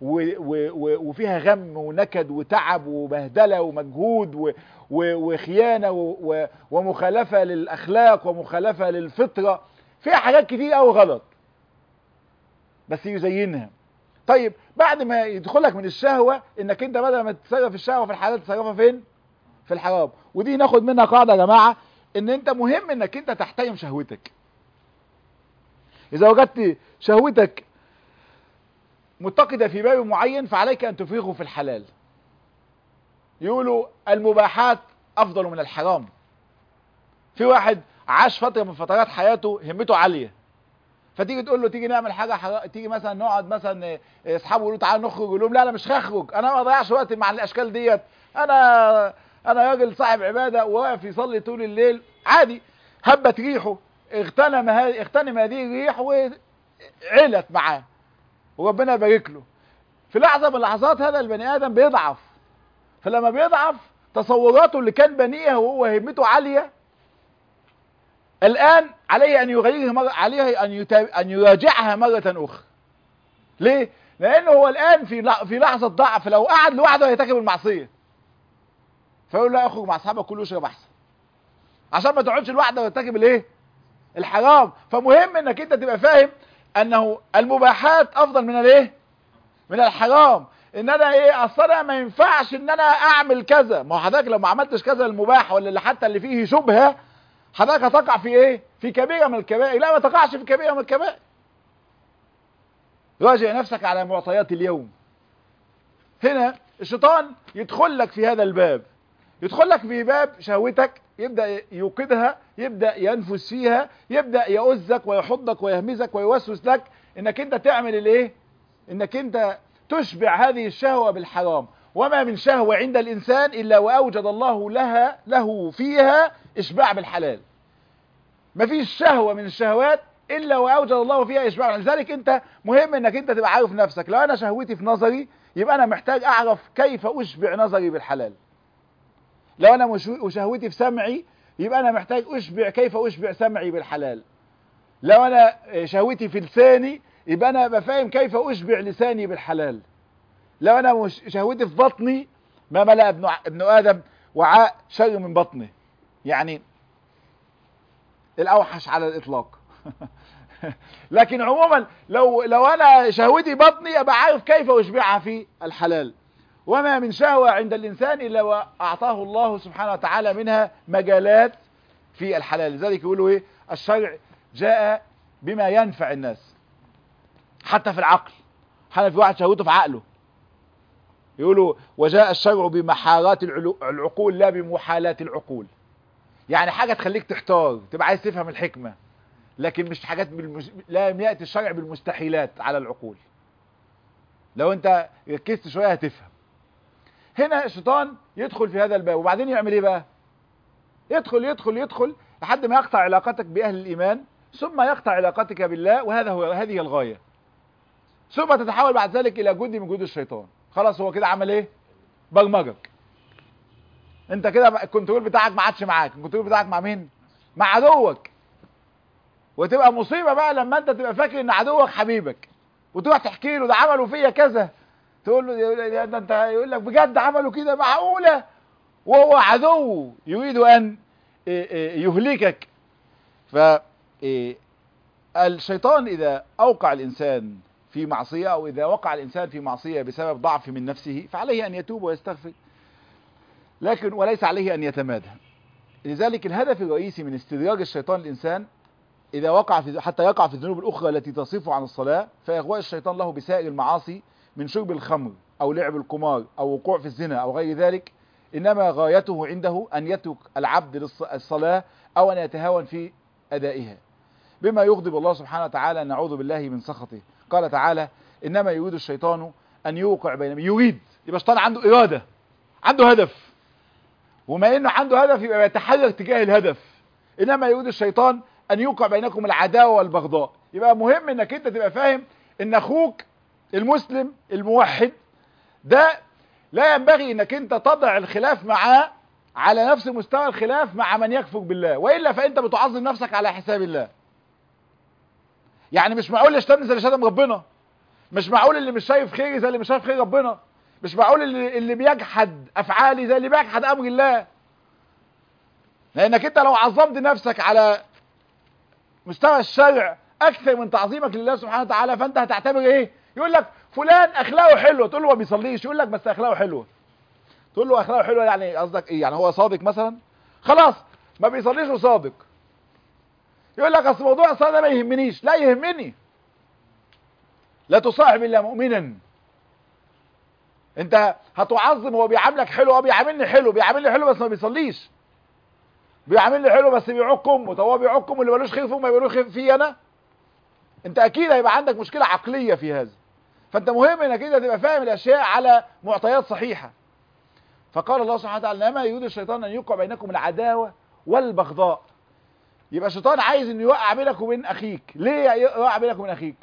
[SPEAKER 1] وفيها غم ونكد وتعب وبهدلة ومجهود وخيانة ومخالفة للأخلاق ومخالفة للفطرة فيها حاجات كتير قوي غلط بس يزينها طيب بعد ما يدخلك من الشهوة انك انت بدل ما تتصرف الشهوة في الحلال تصرفها فين في الحرام ودي ناخد منها قاعدة يا جماعة ان انت مهم انك انت تحترم شهوتك اذا وجدت شهوتك متقدة في باب معين فعليك ان تفرغه في الحلال يقولوا المباحات افضل من الحرام في واحد عاش فترة من فترات حياته همته عالية فتيجي تقول له تيجي نعمل حاجة حرام تيجي مثلا نقعد مثلا اصحابه يقولوا تعالى نخرج يقول لهم لا انا مش هخرج انا ما اضيعش وقت مع الاشكال ديت انا انا راجل صاحب عبادة وواقف يصلي طول الليل عادي هبت ريحه اغتنم هذه اغتنم هذه الريح وعلت معاه وربنا يبارك له في لحظة من اللحظات هذا البني ادم بيضعف فلما بيضعف تصوراته اللي كان بنيها وهو همته عالية الآن عليه أن يغيرها مرة عليه أن يتاب... أن يراجعها مرة أخرى ليه؟ لأنه هو الآن في في لحظة ضعف لو قعد لوحده هيتكب المعصية فيقول لا اخرج مع اصحابك كله اشرب احسن عشان ما تقعدش لوحدك وترتكب الايه الحرام فمهم انك انت تبقى فاهم انه المباحات افضل من الايه من الحرام ان انا ايه اصل انا ما ينفعش ان انا اعمل كذا ما هو حضرتك لو ما عملتش كذا المباح ولا اللي حتى اللي فيه شبهه حضرتك هتقع في ايه في كبيره من الكبائر لا ما تقعش في كبيره من الكبائر راجع نفسك على معطيات اليوم هنا الشيطان يدخل لك في هذا الباب يدخل لك في باب شهوتك يبدأ يوقدها يبدأ ينفس فيها يبدأ يؤزك ويحضك ويهمزك ويوسوس لك انك انت تعمل الايه انك انت تشبع هذه الشهوة بالحرام وما من شهوة عند الانسان الا واوجد الله لها له فيها اشباع بالحلال ما فيش شهوة من الشهوات الا واوجد الله فيها اشباع لذلك انت مهم انك انت تبقى عارف نفسك لو انا شهوتي في نظري يبقى انا محتاج اعرف كيف اشبع نظري بالحلال لو انا شهوتي في سمعي يبقى انا محتاج اشبع كيف اشبع سمعي بالحلال لو انا شهوتي في لساني يبقى انا بفهم كيف اشبع لساني بالحلال لو انا شهوتي في بطني ما ملأ ابن ابن ادم وعاء شر من بطنه يعني الاوحش على الاطلاق لكن عموما لو لو انا شهوتي بطني ابقى عارف كيف اشبعها في الحلال وما من شهوة عند الانسان الا واعطاه الله سبحانه وتعالى منها مجالات في الحلال لذلك يقولوا ايه الشرع جاء بما ينفع الناس حتى في العقل حتى في واحد شهوته في عقله يقولوا وجاء الشرع بمحارات العلو- العقول لا بمحالات العقول يعني حاجة تخليك تحتار تبقى عايز تفهم الحكمة لكن مش حاجات بالمش... لا يأتي الشرع بالمستحيلات على العقول لو انت ركزت شوية هتفهم هنا الشيطان يدخل في هذا الباب وبعدين يعمل ايه بقى يدخل يدخل يدخل لحد ما يقطع علاقتك بأهل الإيمان ثم يقطع علاقتك بالله وهذا هو هذه الغاية ثم تتحول بعد ذلك إلى جندي من جنود الشيطان خلاص هو كده عمل ايه برمجك انت كده بقى الكنترول بتاعك ما عادش معاك الكنترول بتاعك مع مين مع عدوك وتبقى مصيبة بقى لما انت تبقى فاكر ان عدوك حبيبك وتروح تحكي له ده عملوا فيا كذا تقول له يا ده انت يقول لك بجد عملوا كده معقولة وهو عدو يريد ان إيه إيه يهلكك ف إيه الشيطان اذا اوقع الانسان في معصية او اذا وقع الانسان في معصية بسبب ضعف من نفسه فعليه ان يتوب ويستغفر لكن وليس عليه ان يتمادى لذلك الهدف الرئيسي من استدراج الشيطان الانسان اذا وقع في حتى يقع في الذنوب الاخرى التي تصرفه عن الصلاة فاغواء الشيطان له بسائر المعاصي من شرب الخمر او لعب القمار او وقوع في الزنا او غير ذلك انما غايته عنده ان يترك العبد للصلاة او ان يتهاون في ادائها بما يغضب الله سبحانه وتعالى نعوذ بالله من سخطه قال تعالى انما يريد الشيطان ان يوقع بين يريد يبقى الشيطان عنده اراده عنده هدف وما انه عنده هدف يبقى يتحرك تجاه الهدف انما يريد الشيطان ان يوقع بينكم العداوه والبغضاء يبقى مهم انك انت تبقى فاهم ان اخوك المسلم الموحد ده لا ينبغي انك انت تضع الخلاف معاه على نفس مستوى الخلاف مع من يكفر بالله والا فانت بتعظم نفسك على حساب الله يعني مش معقول يشتمني زي اللي شتم ربنا مش معقول اللي مش شايف خيري زي اللي مش شايف خير ربنا مش معقول اللي, اللي بيجحد افعالي زي اللي بيجحد امر الله لانك انت لو عظمت نفسك على مستوى الشرع اكثر من تعظيمك لله سبحانه وتعالى فانت هتعتبر ايه يقول لك فلان اخلاقه حلوه تقول له ما بيصليش يقول لك بس اخلاقه حلوه تقول له اخلاقه حلوه يعني قصدك ايه يعني هو صادق مثلا خلاص ما بيصليش وصادق يقول لك اصل موضوع الصلاه ده ما يهمنيش لا يهمني لا تصاحب الا مؤمنا انت هتعظم هو بيعاملك حلو اه بيعاملني حلو بيعاملني حلو بس ما بيصليش بيعاملني حلو بس بيعق امه طب هو بيعق امه اللي ملوش خير فيه ما يبقى له خير فيه انا انت اكيد هيبقى عندك مشكله عقليه في هذا فانت مهم انك انت تبقى فاهم الاشياء على معطيات صحيحه فقال الله سبحانه وتعالى انما يريد الشيطان ان يوقع بينكم العداوه والبغضاء يبقى الشيطان عايز انه يوقع بينك وبين اخيك ليه يوقع بينك وبين اخيك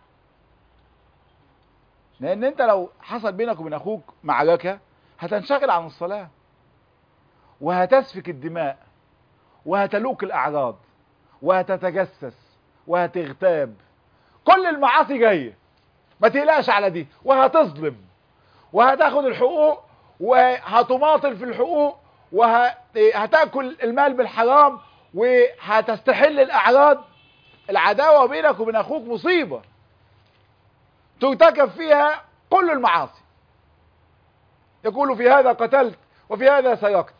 [SPEAKER 1] لان انت لو حصل بينك وبين اخوك معركه هتنشغل عن الصلاه وهتسفك الدماء وهتلوك الاعراض وهتتجسس وهتغتاب كل المعاصي جايه ما تقلقش على دي وهتظلم وهتاخد الحقوق وهتماطل في الحقوق وهتاكل المال بالحرام وهتستحل الاعراض العداوه بينك وبين اخوك مصيبه ترتكب فيها كل المعاصي يقول في هذا قتلت وفي هذا سرقت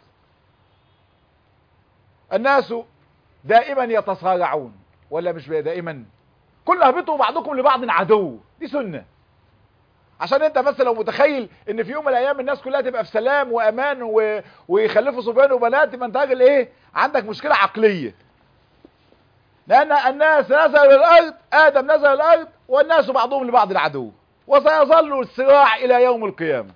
[SPEAKER 1] الناس دائما يتصارعون ولا مش دائما كل اهبطوا بعضكم لبعض عدو دي سنة عشان انت بس لو متخيل ان في يوم من الايام الناس كلها تبقى في سلام وامان و... ويخلفوا صبيان وبنات يبقى انت راجل ايه عندك مشكلة عقلية لان الناس نزلوا الارض ادم نزل الارض والناس بعضهم لبعض العدو وسيظل الصراع الى يوم القيامة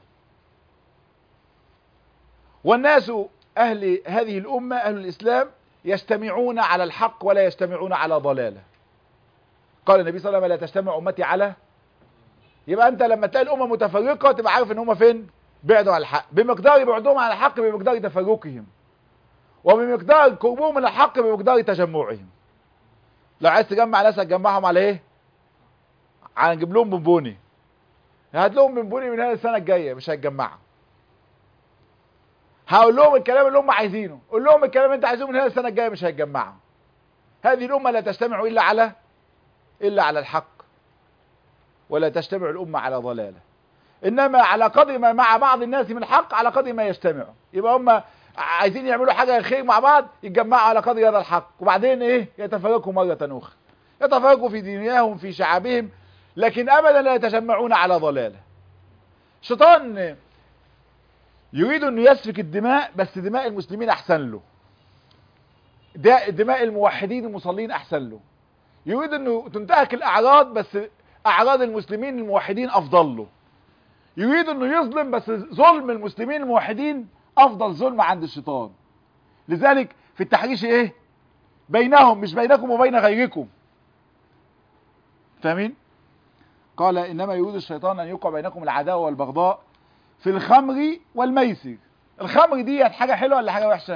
[SPEAKER 1] والناس اهل هذه الامة اهل الاسلام يجتمعون على الحق ولا يجتمعون على ضلاله قال النبي صلى الله عليه وسلم لا تجتمع امتي على يبقى انت لما تلاقي الامه متفرقه تبقى عارف ان هم فين بعدوا عن الحق بمقدار بعدهم عن الحق بمقدار تفرقهم وبمقدار قربهم من الحق بمقدار تجمعهم لو عايز تجمع ناس هتجمعهم على ايه هنجيب لهم بونبوني هات لهم بونبوني من هنا السنه الجايه مش هتجمعهم هقول لهم الكلام اللي هم عايزينه قول لهم الكلام اللي انت عايزه من هنا السنه الجايه مش هيتجمعهم هذه الامه لا تجتمع الا على إلا على الحق ولا تجتمع الأمة على ضلالة إنما على قدر ما مع بعض الناس من الحق على قدر ما يجتمعوا يبقى هم عايزين يعملوا حاجة خير مع بعض يتجمعوا على قدر هذا الحق وبعدين إيه يتفرقوا مرة أخرى يتفرقوا في دنياهم في شعابهم لكن أبدا لا يتجمعون على ضلالة الشيطان يريد أن يسفك الدماء بس دماء المسلمين أحسن له ده دماء الموحدين المصلين أحسن له يريد أنه تنتهك الأعراض بس أعراض المسلمين الموحدين أفضل له يريد أنه يظلم بس ظلم المسلمين الموحدين أفضل ظلم عند الشيطان لذلك في التحريش إيه بينهم مش بينكم وبين غيركم فاهمين قال إنما يريد الشيطان أن يوقع بينكم العداوة والبغضاء في الخمر والميسر الخمر دي حاجة حلوة ولا حاجة وحشة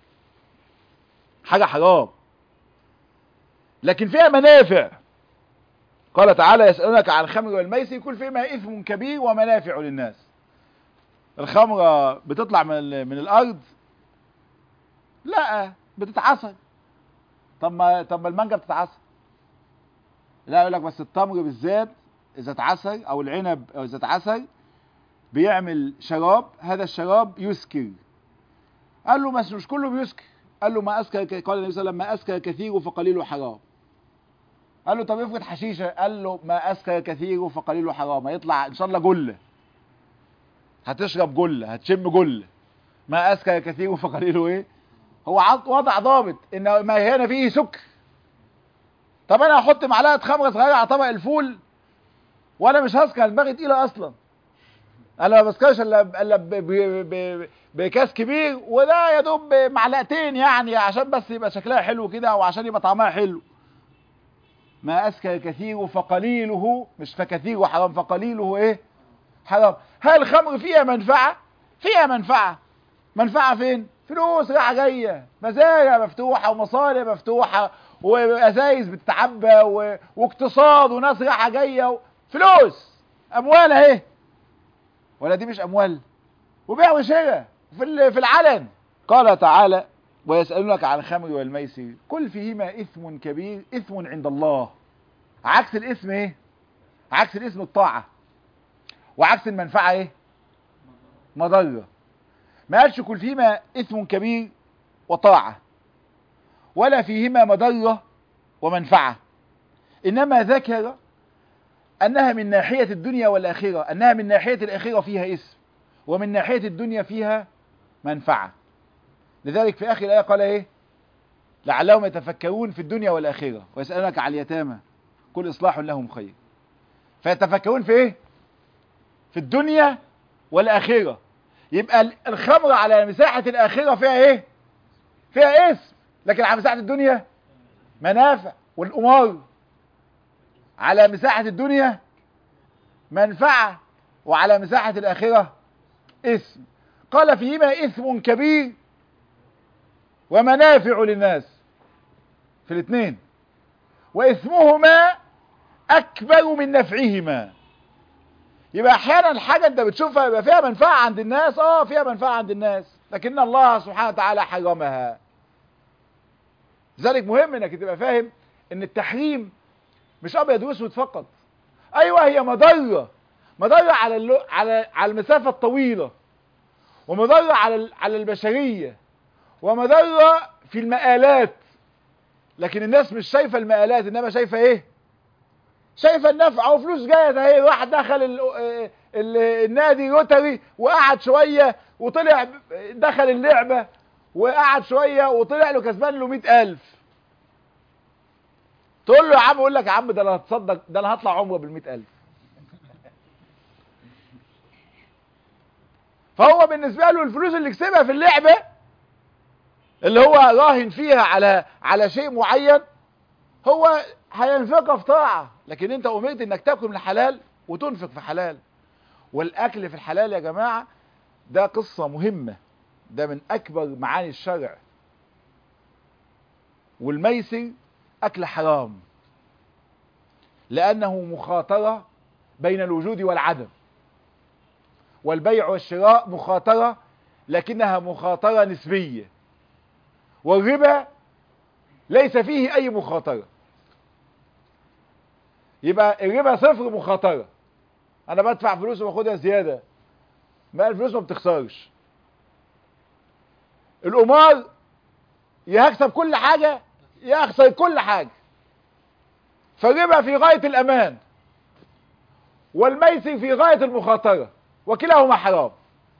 [SPEAKER 1] حاجة حرام لكن فيها منافع قال تعالى يسألونك عن الخمر والميسر يقول فيما إثم كبير ومنافع للناس الخمرة بتطلع من, من الأرض لا بتتعصر طب ما طب ما المانجا بتتعصر لا يقول لك بس التمر بالذات اذا اتعصر او العنب او اذا اتعصر بيعمل شراب هذا الشراب يسكر قال له بس مش كله بيسكر قال له ما اسكر قال النبي صلى الله عليه وسلم ما اسكر كثير فقليل حرام قال له طب افرض حشيشه قال له ما اسكر كثير فقليل حرام هيطلع ان شاء الله جله هتشرب جله هتشم جله ما اسكر كثير فقليل ايه هو وضع ضابط ان ما هنا فيه سكر طب انا هحط معلقه خمره صغيره على طبق الفول وانا مش هسكر دماغي تقيله اصلا انا ما بسكرش الا الا بكاس كبير وده يا دوب معلقتين يعني عشان بس يبقى شكلها حلو كده او عشان يبقى طعمها حلو ما اسكر كثير فقليله مش فكثير وحرام فقليله ايه حرام هل الخمر فيها منفعه فيها منفعه منفعه فين فلوس رايحه جايه مزارع مفتوحه ومصانع مفتوحه وازايز بتتعبى و... واقتصاد وناس رايحه جايه و... فلوس اموال اهي ولا دي مش اموال وبيع وشراء في في العلن قال تعالى ويسالونك عن الخمر والميسر كل فيهما اثم كبير اثم عند الله عكس الاسم ايه عكس الاسم الطاعه وعكس المنفعه ايه مضره ما قالش كل فيهما اثم كبير وطاعه ولا فيهما مضره ومنفعه انما ذكر انها من ناحيه الدنيا والاخره انها من ناحيه الاخره فيها اسم ومن ناحيه الدنيا فيها منفعه لذلك في اخر الايه قال ايه لعلهم يتفكرون في الدنيا والاخره ويسالونك عن اليتامى كل اصلاح لهم خير فيتفكرون في ايه في الدنيا والاخره يبقى الخمر على مساحه الاخره فيها ايه فيها اسم لكن على مساحه الدنيا منافع والامار على مساحه الدنيا منفعه وعلى مساحه الاخره اسم قال فيهما اثم كبير ومنافع للناس في الاثنين واثمهما اكبر من نفعهما يبقى احيانا الحاجه انت بتشوفها يبقى فيها منفعه عند الناس اه فيها منفعه عند الناس لكن الله سبحانه وتعالى حرمها لذلك مهم انك تبقى فاهم ان التحريم مش ابيض واسود فقط ايوه هي مضره مضره على اللو... على على المسافه الطويله ومضره على على البشريه ومضره في المآلات لكن الناس مش شايفه المآلات انما شايفه ايه شايفه النفع او فلوس جايه ده هي واحد دخل ال... ال... النادي روتري وقعد شويه وطلع دخل اللعبه وقعد شويه وطلع له كسبان له 100000 تقول له يا عم يقول لك يا عم ده انا هتصدق ده انا هطلع عمره بال 100000 فهو بالنسبه له الفلوس اللي كسبها في اللعبه اللي هو راهن فيها على على شيء معين هو هينفقها في طاعه لكن انت امرت انك تاكل من الحلال وتنفق في حلال والاكل في الحلال يا جماعه ده قصه مهمه ده من اكبر معاني الشرع والميسر اكل حرام لانه مخاطره بين الوجود والعدم والبيع والشراء مخاطره لكنها مخاطره نسبيه والربا ليس فيه اي مخاطره يبقى الربا صفر مخاطره انا بدفع فلوس وباخدها زياده ما الفلوس ما بتخسرش القمار يا هكسب كل حاجه يا اخسر كل حاجه فالربا في غايه الامان والميسر في غايه المخاطره وكلاهما حرام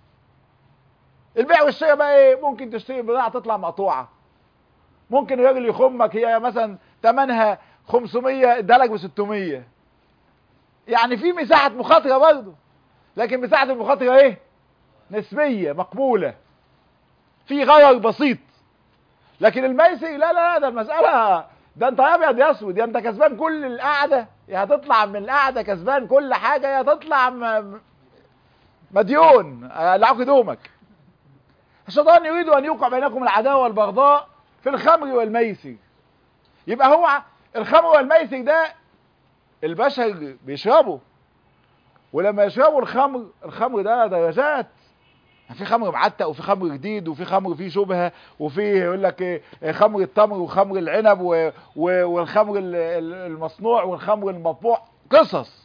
[SPEAKER 1] البيع والشراء بقى ايه ممكن تشتري بضاعه تطلع مقطوعه ممكن الراجل يخمك هي مثلا ثمنها 500 ادالك ب 600 يعني في مساحه مخاطره برضه لكن مساحه المخاطره ايه نسبيه مقبوله في غرر بسيط لكن الميسر لا لا لا ده المساله ده انت ابيض يا اسود يا انت كسبان كل القعده يا هتطلع من القعده كسبان كل حاجه يا تطلع م... مديون لعق دومك الشيطان يريد ان يوقع بينكم العداوه والبغضاء في الخمر والميسر يبقى هو الخمر والميسر ده البشر بيشربوا ولما يشربوا الخمر الخمر ده درجات في خمر معتق وفي خمر جديد وفي خمر فيه شبهه وفي يقول لك ايه خمر التمر وخمر العنب و و والخمر المصنوع والخمر المطبوع قصص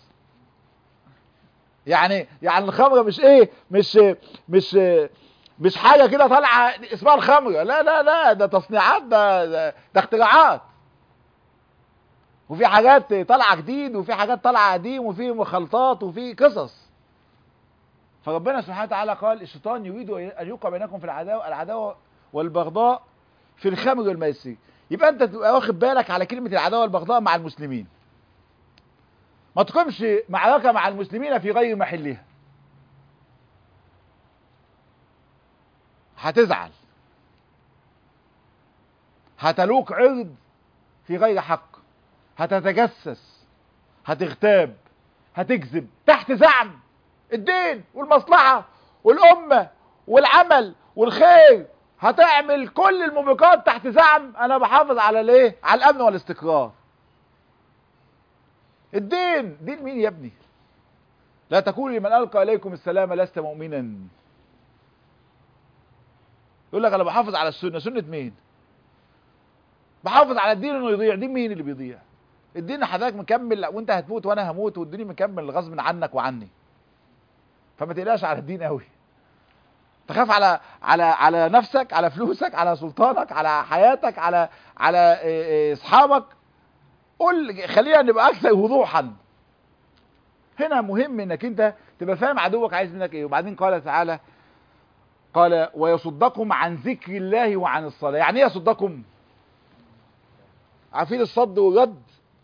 [SPEAKER 1] يعني يعني الخمر مش ايه مش مش مش حاجه كده طالعه اسمها الخمر لا لا لا ده تصنيعات ده ده, ده اختراعات وفي حاجات طالعه جديد وفي حاجات طالعه قديم وفي مخلطات وفي قصص فربنا سبحانه وتعالى قال الشيطان يريد ان يوقع بينكم في العداوه العداوه والبغضاء في الخمر والميسر يبقى انت تبقى واخد بالك على كلمه العداوه والبغضاء مع المسلمين ما تقومش معركه مع المسلمين في غير محلها هتزعل هتلوك عرض في غير حق هتتجسس هتغتاب هتكذب تحت زعم الدين والمصلحة والأمة والعمل والخير هتعمل كل الموبقات تحت زعم انا بحافظ على الايه على الامن والاستقرار الدين دين مين يا ابني لا تقول لمن القى اليكم السلام لست مؤمنا يقول لك انا بحافظ على السنه سنه مين بحافظ على الدين انه يضيع دين مين اللي بيضيع الدين حضرتك مكمل وانت هتموت وانا هموت والدين مكمل غصب عنك وعني فما تقلقش على الدين قوي تخاف على على على نفسك على فلوسك على سلطانك على حياتك على على اصحابك قول خلينا نبقى اكثر وضوحا هنا مهم انك انت تبقى فاهم عدوك عايز منك ايه وبعدين قال تعالى قال ويصدكم عن ذكر الله وعن الصلاه يعني ايه يصدكم عارفين الصد والرد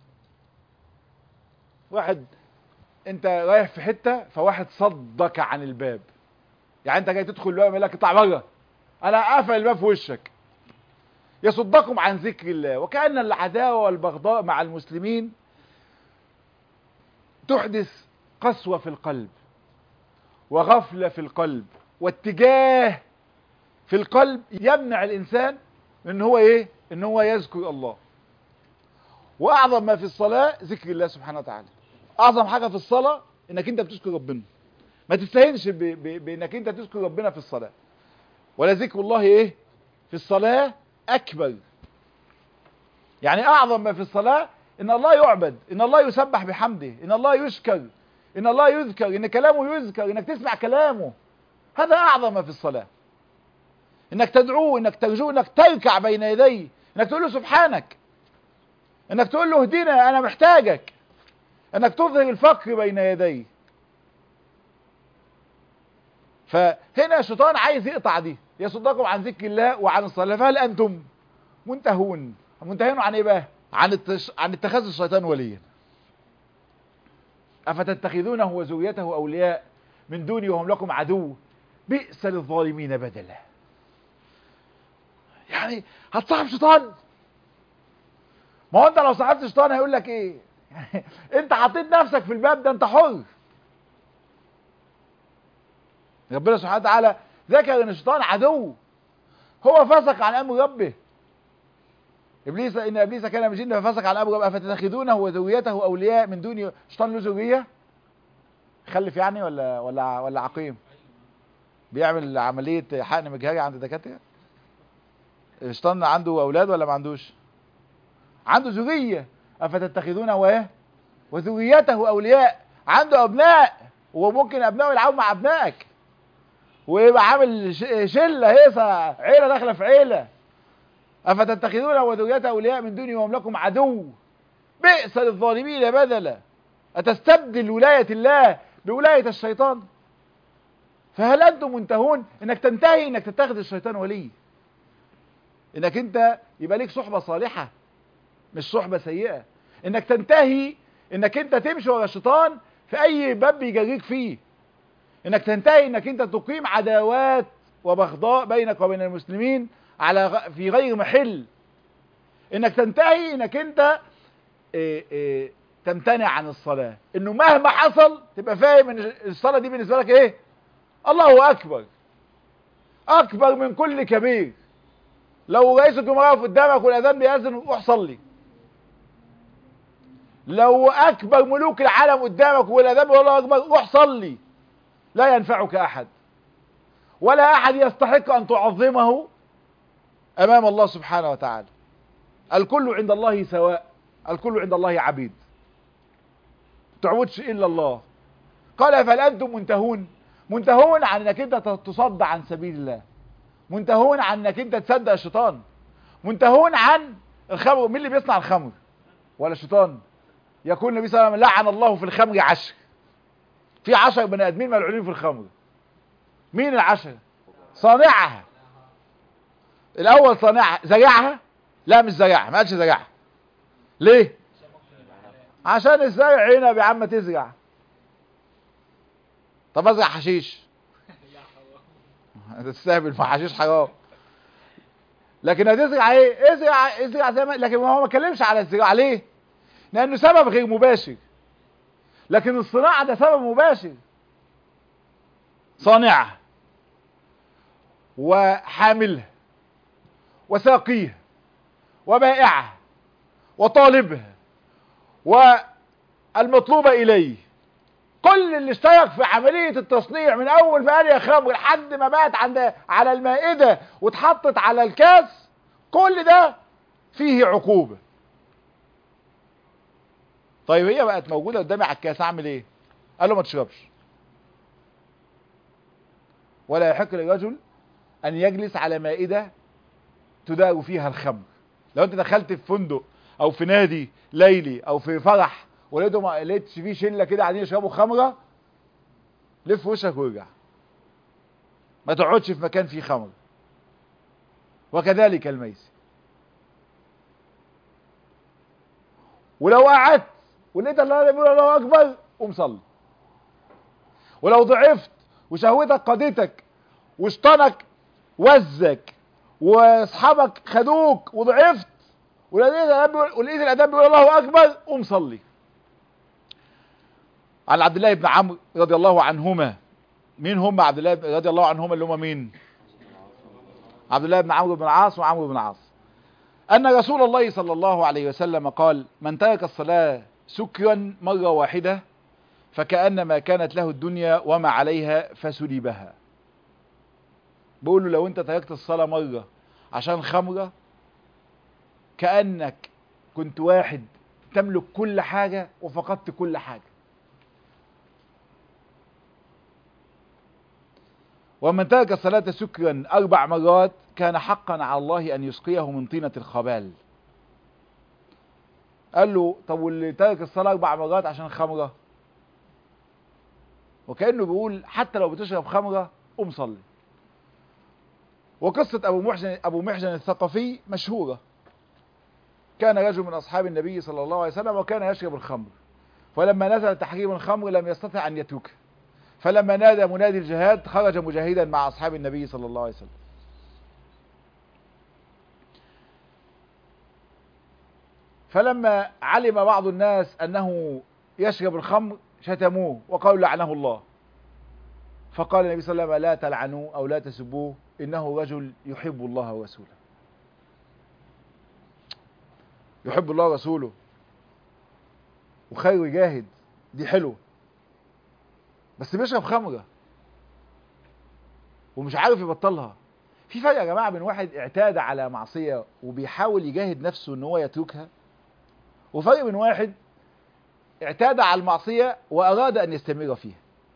[SPEAKER 1] واحد انت رايح في حته فواحد صدك عن الباب يعني انت جاي تدخل الباب يقول لك اطلع بره انا قافل الباب في وشك يصدكم عن ذكر الله وكأن العداوة والبغضاء مع المسلمين تحدث قسوة في القلب وغفلة في القلب واتجاه في القلب يمنع الإنسان ان هو ايه ان هو يذكر الله واعظم ما في الصلاة ذكر الله سبحانه وتعالى اعظم حاجة في الصلاة انك انت بتذكر ربنا ما تستهينش بانك انت تذكر ربنا في الصلاة ولا ذكر الله ايه في الصلاة اكبر يعني اعظم ما في الصلاة ان الله يعبد ان الله يسبح بحمده ان الله يشكر ان الله يذكر ان كلامه يذكر انك تسمع كلامه هذا اعظم ما في الصلاة انك تدعوه انك ترجوه انك تركع بين يديه انك تقول له سبحانك انك تقول له اهدنا انا محتاجك انك تظهر الفقر بين يديه فهنا الشيطان عايز يقطع دي يصدكم عن ذكر الله وعن الصلاه فهل انتم منتهون منتهون عن ايه بقى عن التش... عن اتخاذ الشيطان وليا افتتخذونه وذريته اولياء من دوني وهم لكم عدو بئس للظالمين بدلا يعني هتصاحب شيطان ما هو انت لو صاحبت شيطان هيقول لك ايه انت حطيت نفسك في الباب ده انت حر ربنا سبحانه وتعالى ذكر ان الشيطان عدو هو فسق عن امر ربه ابليس ان ابليس كان من جن ففسق عن امر ربه افتتخذونه وذريته اولياء من دون الشيطان له ذريه خلف يعني ولا ولا ولا عقيم بيعمل عمليه حقن مجهري عند الدكاتره الشيطان عنده اولاد ولا ما عندوش عنده ذريه افتتخذونه وايه وذريته اولياء عنده ابناء وممكن ابنائه يلعبوا مع ابنائك ويبقى عامل ش- شله هيصه عيله داخله في عيله افتتخذونه وذريته اولياء من دوني وهم لكم عدو بئس للظالمين بدلا اتستبدل ولايه الله بولايه الشيطان فهل انتم منتهون انك تنتهي انك تتخذ الشيطان ولي انك انت يبقى ليك صحبه صالحه مش صحبه سيئه انك تنتهي انك انت تمشي ورا الشيطان في اي باب بيجريك فيه انك تنتهي انك انت تقيم عداوات وبغضاء بينك وبين المسلمين على غ- في غير محل انك تنتهي انك انت إيه إيه تمتنع عن الصلاة انه مهما حصل تبقى فاهم ان الصلاة دي بالنسبة لك ايه الله اكبر اكبر من كل كبير لو رئيس الجمهورية واقف قدامك والاذان بيأذن روح صلي لو اكبر ملوك العالم قدامك والاذان بيقول الله اكبر روح صلي لا ينفعك احد ولا احد يستحق ان تعظمه امام الله سبحانه وتعالى الكل عند الله سواء الكل عند الله عبيد تعبدش الا الله قال فهل انتم منتهون منتهون عن انك انت تصد عن سبيل الله منتهون عن انك انت تصدق الشيطان منتهون عن الخمر مين اللي بيصنع الخمر ولا الشيطان يقول النبي صلى الله عليه وسلم لعن الله في الخمر عشر في عشر بني ادمين ملعونين في الخمر مين العشر صانعها الاول صانعها زرعها لا مش زرعها ما قالش زرعها ليه عشان الزرع عنب يا عم تزرع طب ازرع حشيش تستهبل مع حشيش حرام لكن هتزرع ايه ازرع ازرع زي ما لكن هو ما اتكلمش على الزراعه ليه لانه سبب غير مباشر لكن الصناعه ده سبب مباشر صانعها وحاملها وساقيها وبائعها وطالبها والمطلوبة إليه كل اللي اشترك في عملية التصنيع من أول ما قال يا خمر لحد ما بقت عند على المائدة واتحطت على الكاس كل ده فيه عقوبة طيب هي بقت موجودة قدامي على الكاس أعمل إيه؟ قال له ما تشربش ولا يحق للرجل أن يجلس على مائدة تدار فيها الخمر لو أنت دخلت في فندق او في نادي ليلي او في فرح ولقيته ما لقيتش فيه شله كده قاعدين يشربوا خمره لف وشك وارجع ما تقعدش في مكان فيه خمر وكذلك الميسر ولو قعدت ولقيت الله بيقول الله اكبر قوم صلي ولو ضعفت وشهوتك قادتك وشطنك وزك واصحابك خدوك وضعفت ولقيت الأذان بيقول ولقيت الأذان بيقول الله أكبر قوم صلي عن عبد الله بن عمرو رضي الله عنهما مين هم عبد الله رضي الله عنهما اللي هم مين عبد الله بن عمرو بن العاص وعمرو بن العاص أن رسول الله صلى الله عليه وسلم قال من ترك الصلاة سكرا مرة واحدة فكأنما كانت له الدنيا وما عليها فسلبها بقول له لو انت تركت الصلاة مرة عشان خمرة كأنك كنت واحد تملك كل حاجة وفقدت كل حاجة ومن ترك الصلاة سكرا أربع مرات كان حقا على الله أن يسقيه من طينة الخبال قال له طب واللي ترك الصلاة أربع مرات عشان خمرة وكأنه بيقول حتى لو بتشرب خمرة قوم صلي وقصة أبو محجن, أبو محجن الثقفي مشهورة كان رجل من أصحاب النبي صلى الله عليه وسلم وكان يشرب الخمر فلما نزل تحريم الخمر لم يستطع أن يتركه فلما نادى منادي الجهاد خرج مجاهدا مع أصحاب النبي صلى الله عليه وسلم فلما علم بعض الناس أنه يشرب الخمر شتموه وقالوا لعنه الله فقال النبي صلى الله عليه وسلم لا تلعنوه أو لا تسبوه إنه رجل يحب الله ورسوله يحب الله ورسوله وخير يجاهد دي حلوه بس بيشرب خمرة ومش عارف يبطلها في فرق يا جماعة بين واحد اعتاد على معصية وبيحاول يجاهد نفسه ان هو يتركها وفرق بين واحد اعتاد على المعصية وأراد أن يستمر فيها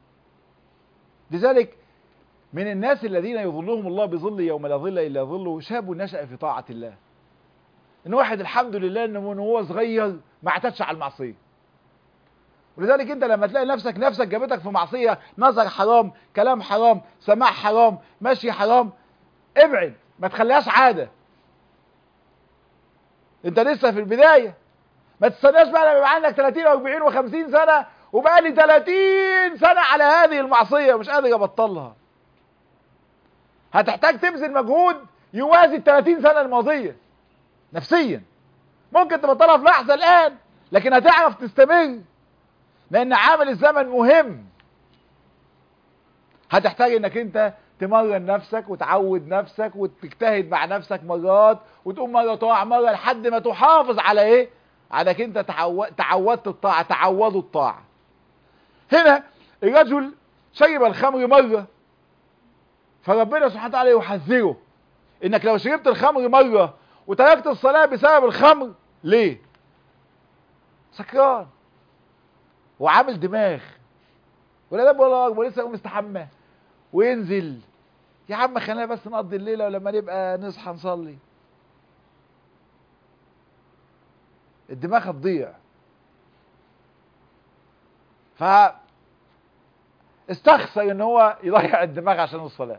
[SPEAKER 1] لذلك من الناس الذين يظلهم الله بظل يوم لا ظل إلا ظله شاب نشأ في طاعة الله إن واحد الحمد لله إنه من هو صغير ما اعتادش على المعصية ولذلك انت لما تلاقي نفسك نفسك جابتك في معصية نظر حرام كلام حرام سماع حرام مشي حرام ابعد ما تخليهاش عادة انت لسه في البداية ما تستناش بقى لما يبقى عندك 30 و40 و50 سنة وبقى لي 30 سنة على هذه المعصية مش قادر ابطلها هتحتاج تبذل مجهود يوازي ال 30 سنة الماضية نفسيا ممكن تبطلها في لحظة الآن لكن هتعرف تستمر لأن عامل الزمن مهم هتحتاج انك انت تمرن نفسك وتعود نفسك وتجتهد مع نفسك مرات وتقوم مرة تقع مرة لحد ما تحافظ على ايه على انك انت تعو... تعودت الطاعة تعودوا الطاعة هنا الرجل شرب الخمر مرة فربنا سبحانه وتعالى يحذره انك لو شربت الخمر مرة وتركت الصلاة بسبب الخمر ليه سكران وعامل دماغ ولا ده ولا اكبر لسه يقوم يستحمى وينزل يا عم خلينا بس نقضي الليله ولما نبقى نصحى نصلي الدماغ هتضيع ف استخسر ان هو يضيع الدماغ عشان الصلاه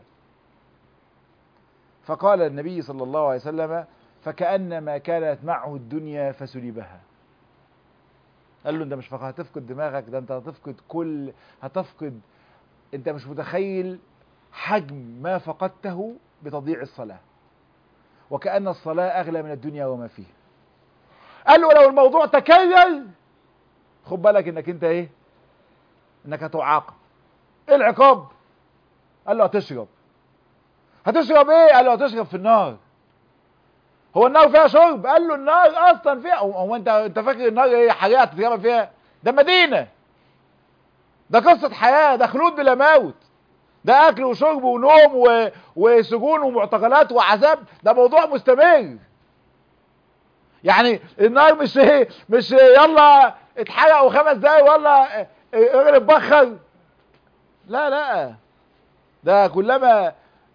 [SPEAKER 1] فقال النبي صلى الله عليه وسلم فكأنما كانت معه الدنيا فسلبها قال له انت مش فقط هتفقد دماغك ده انت هتفقد كل هتفقد انت مش متخيل حجم ما فقدته بتضييع الصلاة وكأن الصلاة أغلى من الدنيا وما فيها قال له لو الموضوع تكرر خد بالك انك انت ايه انك هتعاقب ايه العقاب قال له هتشرب هتشرب ايه قال له هتشرب في النار هو النار فيها شرب قال له النار اصلا فيها هو انت انت فاكر النار ايه حاجه هتتجمع فيها ده مدينه ده قصه حياه ده خلود بلا موت ده اكل وشرب ونوم و... وسجون ومعتقلات وعذاب ده موضوع مستمر يعني النار مش ايه مش يلا اتحرقوا خمس دقايق ولا اغلب بخر لا لا ده كلما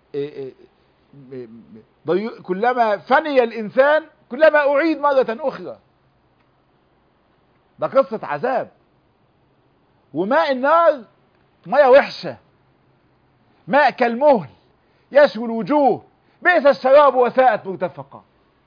[SPEAKER 1] كلما فني الإنسان كلما أعيد مرة أخرى ده قصة عذاب وماء النار مية وحشة ماء كالمهل يشوي الوجوه بئس الشراب وساءت مرتفقة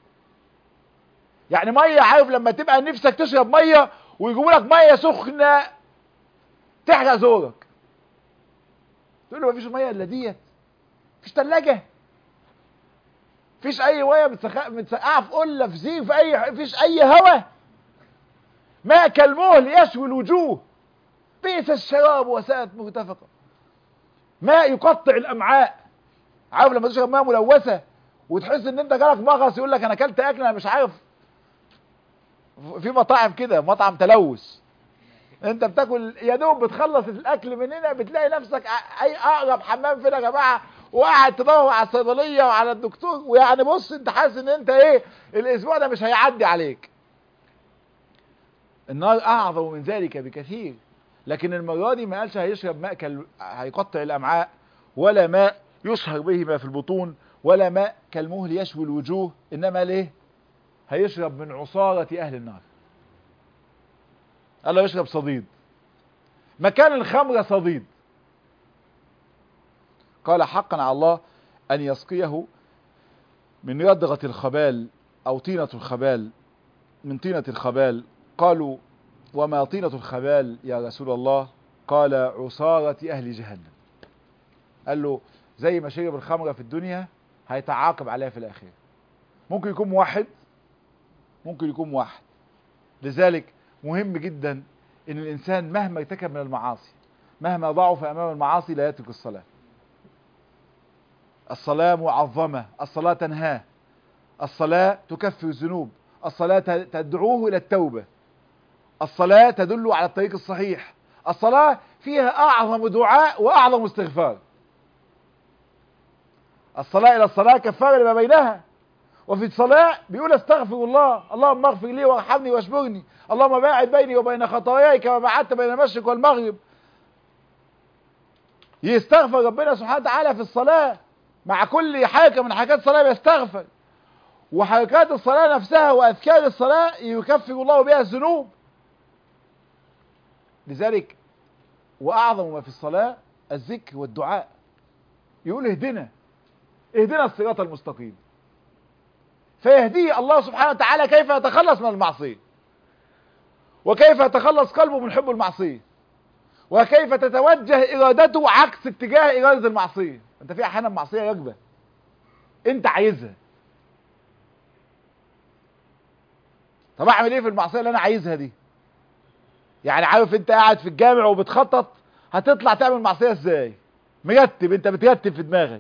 [SPEAKER 1] يعني مية عارف لما تبقى نفسك تشرب مية ويجيبوا لك مية سخنة تحرق زورك تقول له مفيش مية الا ديت مفيش تلاجة مفيش اي ميه متسقعه في قله في زير في اي مفيش اي هوا ماء كالمهل يشوي الوجوه بئس الشراب وساءت مرتفقه ماء يقطع الامعاء عارف لما تشرب ماء ملوثه وتحس ان انت جالك مغص يقول لك انا اكلت اكل انا مش عارف في مطاعم كده مطعم تلوث انت بتاكل يا دوب بتخلص الاكل من هنا بتلاقي نفسك اي اقرب حمام فين يا جماعه وقاعد تدور على الصيدليه وعلى الدكتور ويعني بص انت حاسس ان انت ايه الاسبوع ده مش هيعدي عليك النار اعظم من ذلك بكثير لكن المره دي ما قالش هيشرب ماء كال... هيقطع الامعاء ولا ماء يصهر به ما في البطون ولا ماء كالمهل يشوي الوجوه انما ليه هيشرب من عصارة اهل النار قال له يشرب صديد مكان الخمر صديد قال حقا على الله أن يسقيه من ردغة الخبال أو طينة الخبال من طينة الخبال قالوا وما طينة الخبال يا رسول الله قال عصارة أهل جهنم قال له زي ما شرب الخمرة في الدنيا هيتعاقب عليها في الآخرة ممكن يكون موحد ممكن يكون موحد لذلك مهم جدا ان الانسان مهما ارتكب من المعاصي مهما ضعف امام المعاصي لا يترك الصلاه الصلاة معظمة الصلاة تنهاه الصلاة تكفر الذنوب الصلاة تدعوه إلى التوبة الصلاة تدل على الطريق الصحيح الصلاة فيها أعظم دعاء وأعظم استغفار الصلاة إلى الصلاة كفارة لما بينها وفي الصلاة بيقول استغفر الله اللهم اغفر لي وارحمني واشبرني اللهم باعد بيني وبين خطاياي كما بعدت بين المشرق والمغرب يستغفر ربنا سبحانه وتعالى في الصلاة مع كل حركة من حركات الصلاة بيستغفر وحركات الصلاة نفسها وأذكار الصلاة يكفر الله بها الذنوب لذلك وأعظم ما في الصلاة الذكر والدعاء يقول اهدنا اهدنا الصراط المستقيم فيهديه الله سبحانه وتعالى كيف يتخلص من المعصية وكيف يتخلص قلبه من حب المعصية وكيف تتوجه إرادته عكس اتجاه إرادة المعصية انت في أحيانا معصية راكبة انت عايزها طب اعمل ايه في المعصية اللي انا عايزها دي يعني عارف انت قاعد في الجامع وبتخطط هتطلع تعمل معصية ازاي مرتب انت بترتب في دماغك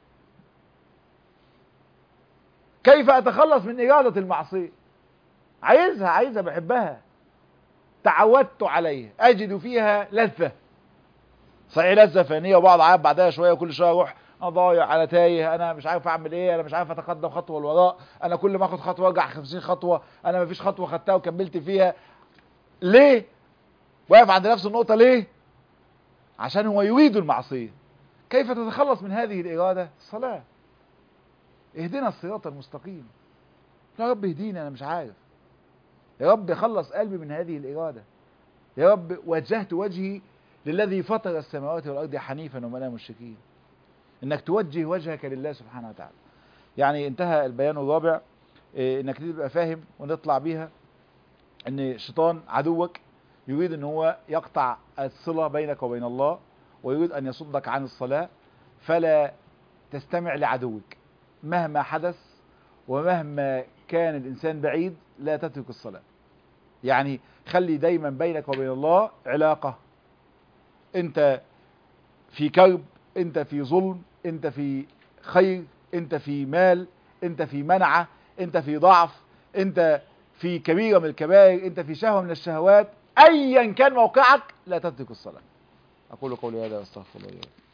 [SPEAKER 1] كيف اتخلص من ارادة المعصية عايزها عايزها بحبها تعودت عليها اجد فيها لذة صحيح لذة فانية وبقعد اعيط بعدها شوية كل شوية اروح انا ضايع انا تايه انا مش عارف اعمل ايه انا مش عارف اتقدم خطوة لوراء انا كل ما اخد خطوة ارجع 50 خطوة انا مفيش خطوة خدتها وكملت فيها ليه واقف عند نفس النقطة ليه عشان هو يريد المعصية كيف تتخلص من هذه الإرادة الصلاة اهدنا الصراط المستقيم يا رب اهدينا أنا مش عارف يا رب خلص قلبي من هذه الإرادة يا رب وجهت وجهي للذي فطر السماوات والأرض حنيفا وما لا مشركين انك توجه وجهك لله سبحانه وتعالى يعني انتهى البيان الرابع إيه انك تبقى فاهم ونطلع بيها ان الشيطان عدوك يريد ان هو يقطع الصلة بينك وبين الله ويريد ان يصدك عن الصلاة فلا تستمع لعدوك مهما حدث ومهما كان الانسان بعيد لا تترك الصلاة يعني خلي دايما بينك وبين الله علاقة انت في كرب انت في ظلم انت في خير انت في مال انت في منعة انت في ضعف انت في كبيرة من الكبائر انت في شهوة من الشهوات ايا كان موقعك لا تترك الصلاة اقول قولي هذا واستغفر الله لي